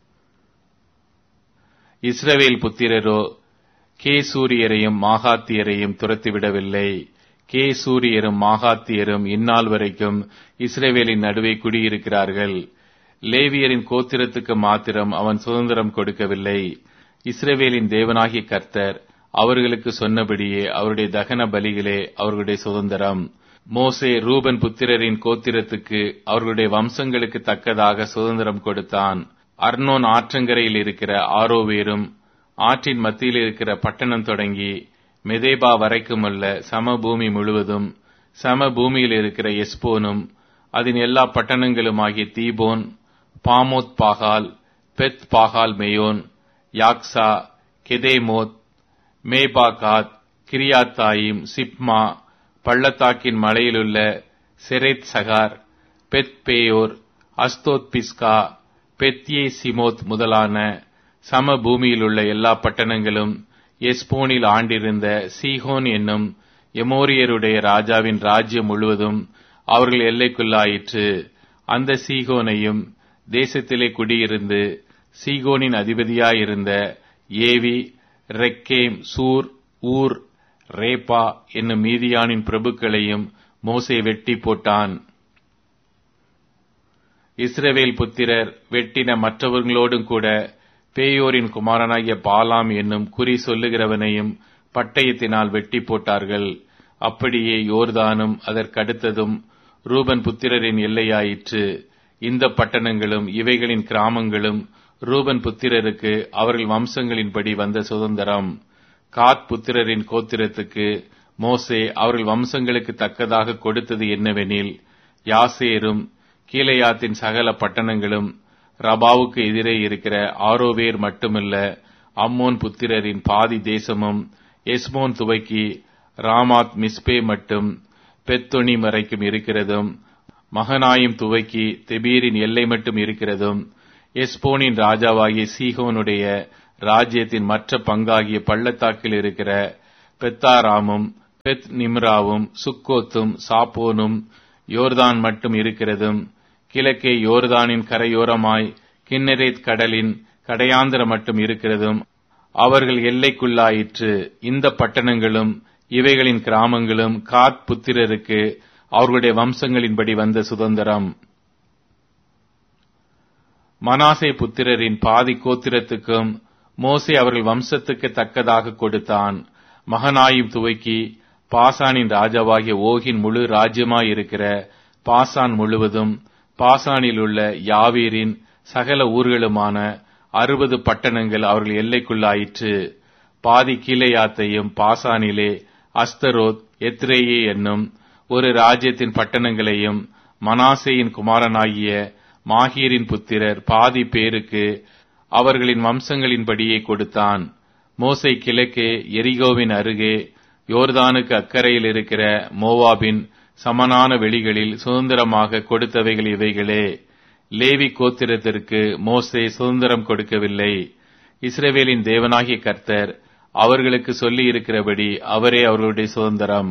இஸ்ரவேல் புத்திரரோ கே சூரியரையும் மாகாத்தியரையும் துரத்திவிடவில்லை கே சூரியரும் மாகாத்தியரும் இந்நாள் வரைக்கும் இஸ்ரேவேலின் நடுவே குடியிருக்கிறார்கள் லேவியரின் கோத்திரத்துக்கு மாத்திரம் அவன் சுதந்திரம் கொடுக்கவில்லை இஸ்ரேவேலின் தேவனாகிய கர்த்தர் அவர்களுக்கு சொன்னபடியே அவருடைய தகன பலிகளே அவர்களுடைய சுதந்திரம் மோசே ரூபன் புத்திரரின் கோத்திரத்துக்கு அவர்களுடைய வம்சங்களுக்கு தக்கதாக சுதந்திரம் கொடுத்தான் அர்னோன் ஆற்றங்கரையில் இருக்கிற ஆரோவேரும் ஆற்றின் மத்தியில் இருக்கிற பட்டணம் தொடங்கி மெதேபா வரைக்குமுள்ள சமபூமி முழுவதும் சம பூமியில் இருக்கிற எஸ்போனும் அதன் எல்லா பட்டணங்களுமாகிய தீபோன் பாமோத் பாகால் பெத் பாகால் மெயோன் யாக்சா கெதேமோத் மேபாகாத் கிரியாத்தாயிம் சிப்மா பள்ளத்தாக்கின் மலையிலுள்ள செரேத் சகார் பெத் பேயோர் அஸ்தோத் பிஸ்கா பெத்யே சிமோத் முதலான சம பூமியிலுள்ள எல்லா பட்டணங்களும் எஸ்போனில் ஆண்டிருந்த சீஹோன் என்னும் எமோரியருடைய ராஜாவின் ராஜ்யம் முழுவதும் அவர்கள் எல்லைக்குள்ளாயிற்று அந்த சீகோனையும் தேசத்திலே குடியிருந்து சீகோனின் அதிபதியாயிருந்த ஏவி ரெக்கேம் சூர் ஊர் ரேபா என்னும் மீதியானின் பிரபுக்களையும் மோசே வெட்டி போட்டான் இஸ்ரவேல் புத்திரர் வெட்டின மற்றவர்களோடும் கூட பேயோரின் குமாரனாகிய பாலாம் என்னும் குறி சொல்லுகிறவனையும் பட்டயத்தினால் வெட்டி போட்டார்கள் அப்படியே யோர்தானும் அதற்கடுத்ததும் ரூபன் புத்திரரின் எல்லையாயிற்று இந்த பட்டணங்களும் இவைகளின் கிராமங்களும் ரூபன் புத்திரருக்கு அவர்கள் வம்சங்களின்படி வந்த சுதந்திரம் காத் புத்திரரின் கோத்திரத்துக்கு மோசே அவர்கள் வம்சங்களுக்கு தக்கதாக கொடுத்தது என்னவெனில் யாசேரும் கீழையாத்தின் சகல பட்டணங்களும் ரபாவுக்கு எதிரே இருக்கிற ஆரோவேர் மட்டுமல்ல அம்மோன் புத்திரரின் பாதி தேசமும் எஸ்மோன் துவக்கி ராமாத் மிஸ்பே மட்டும் பெத்தொனி வரைக்கும் இருக்கிறதும் மகனாயும் துவக்கி தெபீரின் எல்லை மட்டும் இருக்கிறதும் எஸ்போனின் ராஜாவாகிய சீகோனுடைய ராஜ்யத்தின் மற்ற பங்காகிய பள்ளத்தாக்கில் இருக்கிற பெத்தாராமும் பெத் நிம்ராவும் சுக்கோத்தும் சாப்போனும் யோர்தான் மட்டும் இருக்கிறதும் கிழக்கே யோர்தானின் கரையோரமாய் கிண்ணரேத் கடலின் கடையாந்திர மட்டும் இருக்கிறதும் அவர்கள் எல்லைக்குள்ளாயிற்று இந்த பட்டணங்களும் இவைகளின் கிராமங்களும் காத் புத்திரருக்கு அவர்களுடைய வம்சங்களின்படி வந்த சுதந்திரம் மனாசே புத்திரரின் பாதி கோத்திரத்துக்கும் மோசே அவர்கள் வம்சத்துக்கு தக்கதாக கொடுத்தான் மகனாயும் துவக்கி பாசானின் ராஜாவாகிய ஓகின் முழு ராஜ்யமாய் இருக்கிற பாசான் முழுவதும் பாசானில் உள்ள யாவீரின் சகல ஊர்களுமான அறுபது பட்டணங்கள் அவர்கள் எல்லைக்குள்ளாயிற்று பாதி கீழையாத்தையும் பாசானிலே அஸ்தரோத் எத்ரேயே என்னும் ஒரு ராஜ்யத்தின் பட்டணங்களையும் மனாசேயின் குமாரனாகிய மாஹீரின் புத்திரர் பாதி பேருக்கு அவர்களின் வம்சங்களின்படியே கொடுத்தான் மோசை கிழக்கே எரிகோவின் அருகே யோர்தானுக்கு அக்கறையில் இருக்கிற மோவாபின் சமனான வெளிகளில் சுதந்திரமாக கொடுத்தவைகள் இவைகளே லேவி கோத்திரத்திற்கு மோசே சுதந்திரம் கொடுக்கவில்லை இஸ்ரேவேலின் தேவனாகிய கர்த்தர் அவர்களுக்கு சொல்லி இருக்கிறபடி அவரே அவர்களுடைய சுதந்திரம்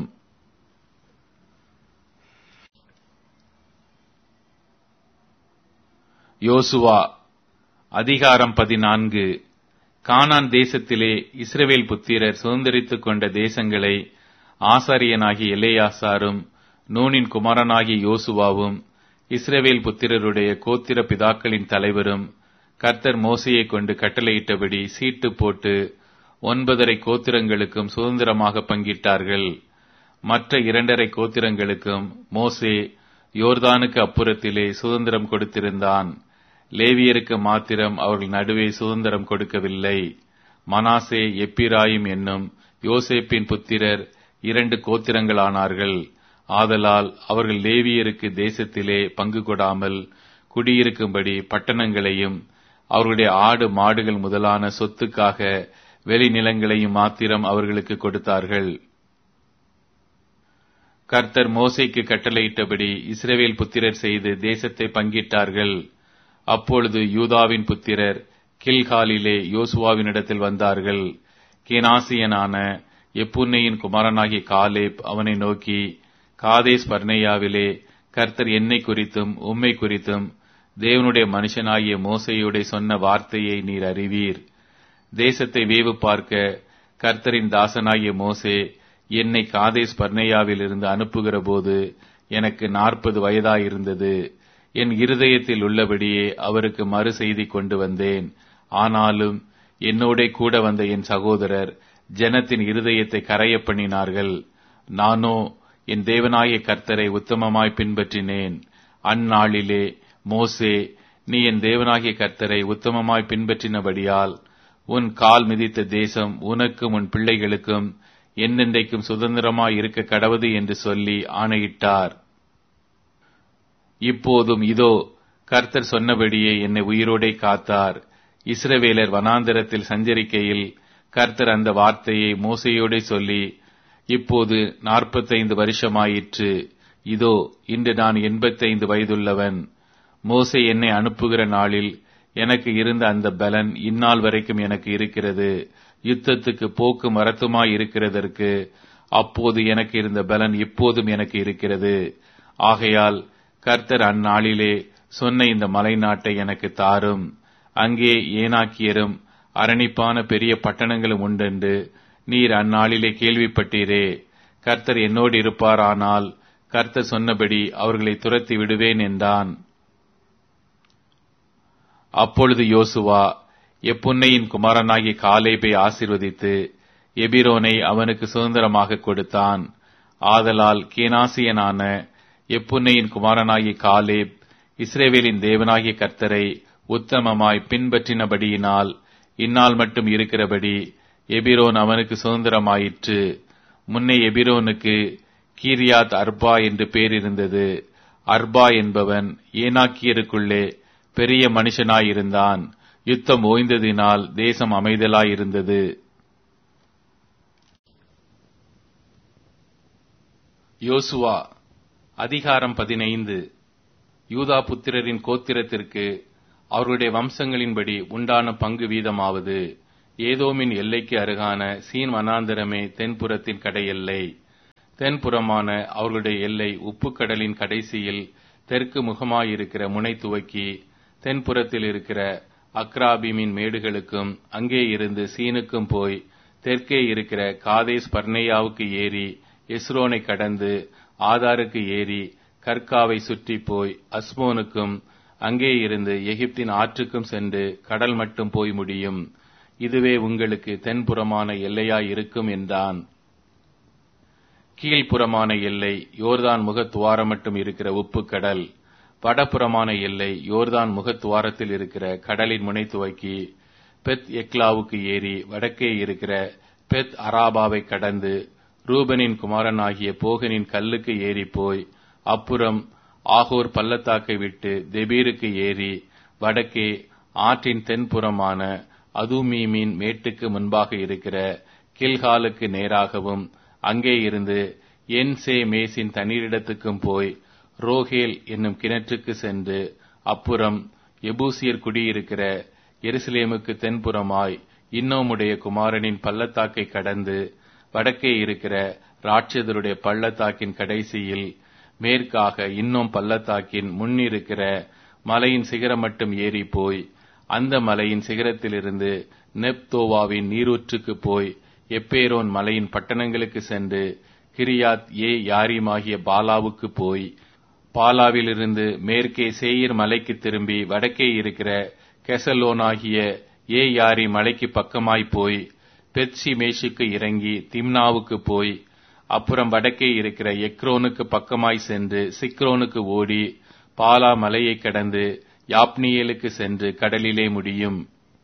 யோசுவா அதிகாரம் பதினான்கு கானான் தேசத்திலே இஸ்ரவேல் புத்திரர் சுதந்திரித்துக் கொண்ட தேசங்களை ஆசாரியனாகிய எலேயாசாரும் நூனின் குமாரனாகிய யோசுவாவும் இஸ்ரவேல் புத்திரருடைய கோத்திர பிதாக்களின் தலைவரும் கர்த்தர் மோசையை கொண்டு கட்டளையிட்டபடி சீட்டு போட்டு ஒன்பதரை கோத்திரங்களுக்கும் சுதந்திரமாக பங்கிட்டார்கள் மற்ற இரண்டரை கோத்திரங்களுக்கும் மோசே யோர்தானுக்கு அப்புறத்திலே சுதந்திரம் கொடுத்திருந்தான் லேவியருக்கு மாத்திரம் அவர்கள் நடுவே சுதந்திரம் கொடுக்கவில்லை மனாசே எப்பிராயிம் என்னும் யோசேப்பின் புத்திரர் இரண்டு கோத்திரங்களானார்கள் ஆதலால் அவர்கள் லேவியருக்கு தேசத்திலே பங்கு கொடாமல் குடியிருக்கும்படி பட்டணங்களையும் அவர்களுடைய ஆடு மாடுகள் முதலான சொத்துக்காக வெளிநிலங்களையும் மாத்திரம் அவர்களுக்கு கொடுத்தார்கள் கர்த்தர் மோசைக்கு கட்டளையிட்டபடி இஸ்ரவேல் புத்திரர் செய்து தேசத்தை பங்கிட்டார்கள் அப்பொழுது யூதாவின் புத்திரர் கில்காலிலே யோசுவாவினிடத்தில் வந்தார்கள் கேனாசியனான எப்புன்னையின் குமாரனாகிய காலேப் அவனை நோக்கி காதேஸ் பர்னேயாவிலே கர்த்தர் என்னை குறித்தும் உம்மை குறித்தும் தேவனுடைய மனுஷனாகிய மோசையோட சொன்ன வார்த்தையை நீர் அறிவீர் தேசத்தை வேவு பார்க்க கர்த்தரின் தாசனாகிய மோசே என்னை காதேஸ் பர்னேயாவிலிருந்து அனுப்புகிற போது எனக்கு நாற்பது வயதாயிருந்தது என் இருதயத்தில் உள்ளபடியே அவருக்கு மறு செய்தி கொண்டு வந்தேன் ஆனாலும் என்னோட கூட வந்த என் சகோதரர் ஜனத்தின் இருதயத்தை கரைய பண்ணினார்கள் நானோ என் தேவனாய கர்த்தரை உத்தமமாய் பின்பற்றினேன் அந்நாளிலே மோசே நீ என் தேவனாகிய கர்த்தரை உத்தமமாய் பின்பற்றினபடியால் உன் கால் மிதித்த தேசம் உனக்கும் உன் பிள்ளைகளுக்கும் என்னென்றைக்கும் சுதந்திரமாய் இருக்க கடவுது என்று சொல்லி ஆணையிட்டார் இப்போதும் இதோ கர்த்தர் சொன்னபடியே என்னை உயிரோடே காத்தார் இஸ்ரவேலர் வனாந்தரத்தில் சஞ்சரிக்கையில் கர்த்தர் அந்த வார்த்தையை மோசையோடே சொல்லி இப்போது நாற்பத்தைந்து வருஷமாயிற்று இதோ இன்று நான் எண்பத்தைந்து வயதுள்ளவன் மோசை என்னை அனுப்புகிற நாளில் எனக்கு இருந்த அந்த பலன் இந்நாள் வரைக்கும் எனக்கு இருக்கிறது யுத்தத்துக்கு போக்கு மரத்துமாய் இருக்கிறதற்கு அப்போது எனக்கு இருந்த பலன் இப்போதும் எனக்கு இருக்கிறது ஆகையால் கர்த்தர் அந்நாளிலே சொன்ன இந்த மலை நாட்டை எனக்கு தாரும் அங்கே ஏனாக்கியரும் அரணிப்பான பெரிய பட்டணங்களும் உண்டென்று நீர் அந்நாளிலே கேள்விப்பட்டீரே கர்த்தர் என்னோடு இருப்பாரானால் கர்த்தர் சொன்னபடி அவர்களை துரத்தி விடுவேன் என்றான் அப்பொழுது யோசுவா எப்புன்னையின் குமாரனாகிய காலேபை ஆசிர்வதித்து எபிரோனை அவனுக்கு சுதந்திரமாக கொடுத்தான் ஆதலால் கேனாசியனான எப்புன்னையின் குமாரனாகிய காலேப் இஸ்ரேவேலின் தேவனாகிய கர்த்தரை உத்தமமாய் பின்பற்றினபடியினால் இந்நாள் மட்டும் இருக்கிறபடி எபிரோன் அவனுக்கு சுதந்திரமாயிற்று முன்னே எபிரோனுக்கு கீரியாத் அர்பா என்று பேர் இருந்தது அர்பா என்பவன் ஏனாக்கியருக்குள்ளே பெரிய மனுஷனாயிருந்தான் யுத்தம் ஓய்ந்ததினால் தேசம் அமைதலாயிருந்தது யோசுவா அதிகாரம் பதினைந்து யூதா புத்திரரின் கோத்திரத்திற்கு அவர்களுடைய வம்சங்களின்படி உண்டான பங்கு வீதமாவது ஏதோமின் எல்லைக்கு அருகான சீன் வனாந்தரமே தென்புறத்தின் கடையெல்லை தென்புறமான அவர்களுடைய எல்லை உப்புக்கடலின் கடைசியில் தெற்கு முகமாயிருக்கிற முனை துவக்கி தென்புறத்தில் இருக்கிற அக்ராபிமின் மேடுகளுக்கும் அங்கே இருந்து சீனுக்கும் போய் தெற்கே இருக்கிற காதேஸ் பர்னேயாவுக்கு ஏறி எஸ்ரோனை கடந்து ஆதாருக்கு ஏறி கர்காவை சுற்றி போய் அஸ்மோனுக்கும் அங்கே இருந்து எகிப்தின் ஆற்றுக்கும் சென்று கடல் மட்டும் போய் முடியும் இதுவே உங்களுக்கு தென்புறமான எல்லையாய் இருக்கும் என்றான் கீழ்ப்புறமான எல்லை யோர்தான் முகத்துவாரம் மட்டும் இருக்கிற உப்புக்கடல் வடபுறமான எல்லை யோர்தான் முகத்துவாரத்தில் இருக்கிற கடலின் முனை துவக்கி பெத் எக்லாவுக்கு ஏறி வடக்கே இருக்கிற பெத் அராபாவை கடந்து ரூபனின் குமாரனாகிய போகனின் கல்லுக்கு ஏறி போய் அப்புறம் ஆகோர் பள்ளத்தாக்கை விட்டு தெபீருக்கு ஏறி வடக்கே ஆற்றின் தென்புறமான அதுமீமின் மேட்டுக்கு முன்பாக இருக்கிற கில்காலுக்கு நேராகவும் அங்கே இருந்து என் சே மேசின் தண்ணீரிடத்துக்கும் போய் ரோஹேல் என்னும் கிணற்றுக்கு சென்று அப்புறம் எபூசியர் குடியிருக்கிற எருசலேமுக்கு தென்புறமாய் இன்னோமுடைய குமாரனின் பள்ளத்தாக்கை கடந்து வடக்கே இருக்கிற ராட்சதருடைய பள்ளத்தாக்கின் கடைசியில் மேற்காக இன்னும் பள்ளத்தாக்கின் முன்னிருக்கிற மலையின் சிகரம் மட்டும் ஏறி போய் அந்த மலையின் சிகரத்திலிருந்து நெப்தோவாவின் நீரூற்றுக்கு போய் எப்பேரோன் மலையின் பட்டணங்களுக்கு சென்று கிரியாத் ஏ யாரிமாகிய பாலாவுக்கு போய் பாலாவிலிருந்து மேற்கே சேயிர் மலைக்கு திரும்பி வடக்கே இருக்கிற கெசலோனாகிய ஏ யாரி மலைக்கு பக்கமாய் போய் பெட்சி மேஷுக்கு இறங்கி திம்னாவுக்கு போய் அப்புறம் வடக்கே இருக்கிற எக்ரோனுக்கு பக்கமாய் சென்று சிக்ரோனுக்கு ஓடி பாலா மலையை கடந்து யாப்னியேலுக்கு சென்று கடலிலே முடியும்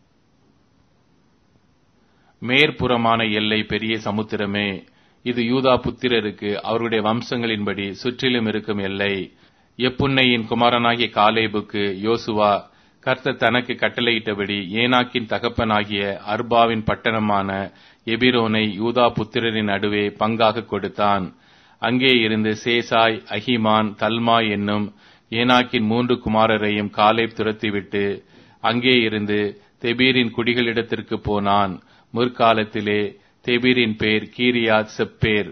மேற்புறமான எல்லை பெரிய சமுத்திரமே இது யூதா புத்திரருக்கு அவருடைய வம்சங்களின்படி சுற்றிலும் இருக்கும் எல்லை எப்புன்னையின் குமாரனாகிய காலேபுக்கு யோசுவா கர்த்தர் தனக்கு கட்டளையிட்டபடி ஏனாக்கின் தகப்பனாகிய அர்பாவின் பட்டணமான எபிரோனை யூதா புத்திரரின் நடுவே பங்காக கொடுத்தான் அங்கே இருந்து சேசாய் அஹிமான் தல்மா என்னும் ஏனாக்கின் மூன்று குமாரரையும் காலேப் துரத்திவிட்டு அங்கே இருந்து தெபீரின் குடிகளிடத்திற்கு போனான் முற்காலத்திலே தெபீரின் பேர் கீரியாத் செப்பேர்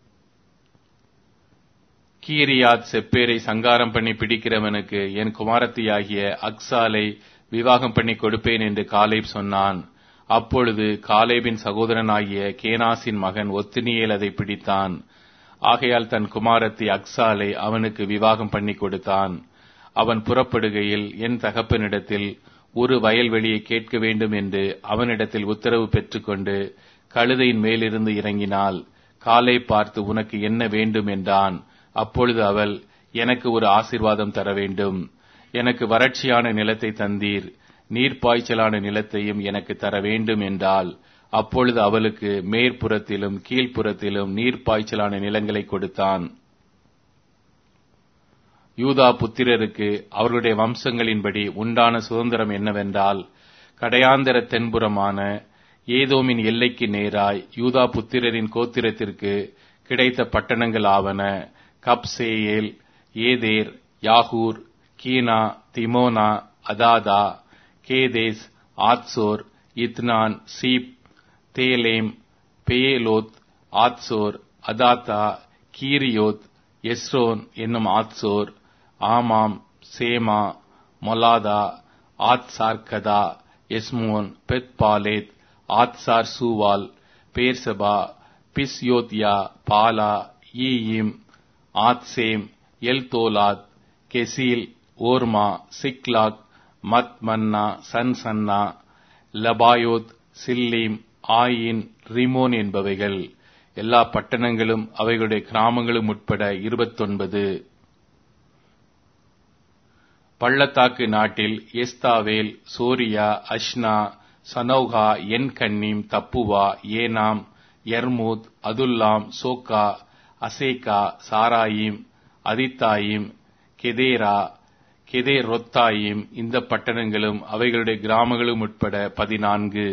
கீரியாத் செப்பேரை சங்காரம் பண்ணி பிடிக்கிறவனுக்கு என் குமாரத்தியாகிய அக்சாலை விவாகம் பண்ணி கொடுப்பேன் என்று காலேப் சொன்னான் அப்பொழுது காலேபின் சகோதரனாகிய கேனாசின் மகன் ஒத்தினியேல் அதை பிடித்தான் ஆகையால் தன் குமாரத்தி அக்சாலை அவனுக்கு விவாகம் பண்ணி கொடுத்தான் அவன் புறப்படுகையில் என் தகப்பனிடத்தில் ஒரு வயல்வெளியை கேட்க வேண்டும் என்று அவனிடத்தில் உத்தரவு பெற்றுக்கொண்டு கழுதையின் மேலிருந்து இறங்கினாள் காலை பார்த்து உனக்கு என்ன வேண்டும் என்றான் அப்பொழுது அவள் எனக்கு ஒரு ஆசிர்வாதம் தர வேண்டும் எனக்கு வறட்சியான நிலத்தை தந்தீர் நீர்ப்பாய்ச்சலான நிலத்தையும் எனக்கு தர வேண்டும் என்றால் அப்பொழுது அவளுக்கு மேற்புறத்திலும் கீழ்ப்புறத்திலும் நீர்ப்பாய்ச்சலான நிலங்களை கொடுத்தான் யூதா புத்திரருக்கு அவர்களுடைய வம்சங்களின்படி உண்டான சுதந்திரம் என்னவென்றால் கடையாந்தர தென்புறமான ஏதோமின் எல்லைக்கு நேராய் யூதா புத்திரரின் கோத்திரத்திற்கு கிடைத்த பட்டணங்கள் ஆவன கப்சேயேல் ஏதேர் யாகூர் கீனா திமோனா அதாதா கேதேஸ் ஆத்சோர் இத்னான் சீப் தேலேம் பேயலோத் ஆத்சோர் அதாத்தா கீரியோத் எஸ்ரோன் என்னும் ஆத்சோர் ஆமாம் சேமா மொலாதா ஆத்சார்கதா எஸ்மோன் பெத்பாலேத் ஆத்சார் சூவால் பேர்சபா பிஸ்யோத்யா பாலா ஈயிம் ஆத்சேம் எல்தோலாத் கெசீல் ஓர்மா சிக்லாக் மத் மன்னா சன்சன்னா லபாயோத் சில்லீம் ஆயின் ரிமோன் என்பவைகள் எல்லா பட்டணங்களும் அவைகளுடைய கிராமங்களும் உட்பட இருபத்தொன்பது பள்ளத்தாக்கு நாட்டில் எஸ்தாவேல் சோரியா அஷ்னா சனௌகா என் கன்னீம் தப்புவா ஏனாம் எர்மூத் அதுல்லாம் சோக்கா அசேகா சாராயிம் அதித்தாயிம் கெதேரா கெதே ரொத்தாயிம் இந்த பட்டணங்களும் அவைகளுடைய கிராமங்களும் உட்பட பதினான்கு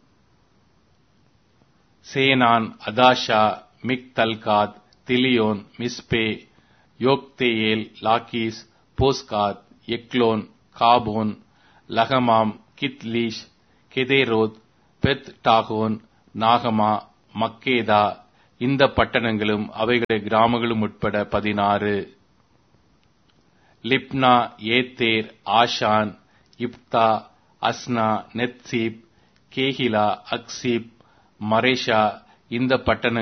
Zenan Hadashah Migdalgad Dilean Mizpeh Joktheel Lachish Bozkath Eglon Cabbon Lahmam Kithlish Gederoth Beth Dagon நாகமா மக்கேதா இந்த பட்டணங்களும் அவைகளுடைய கிராமங்களும் உட்பட பதினாறு லிப்னா ஏத்தேர் ஆஷான் இப்தா அஸ்னா நெத்சீப் கேஹிலா அக்சீப் மரேஷா இந்த பட்டணங்கள்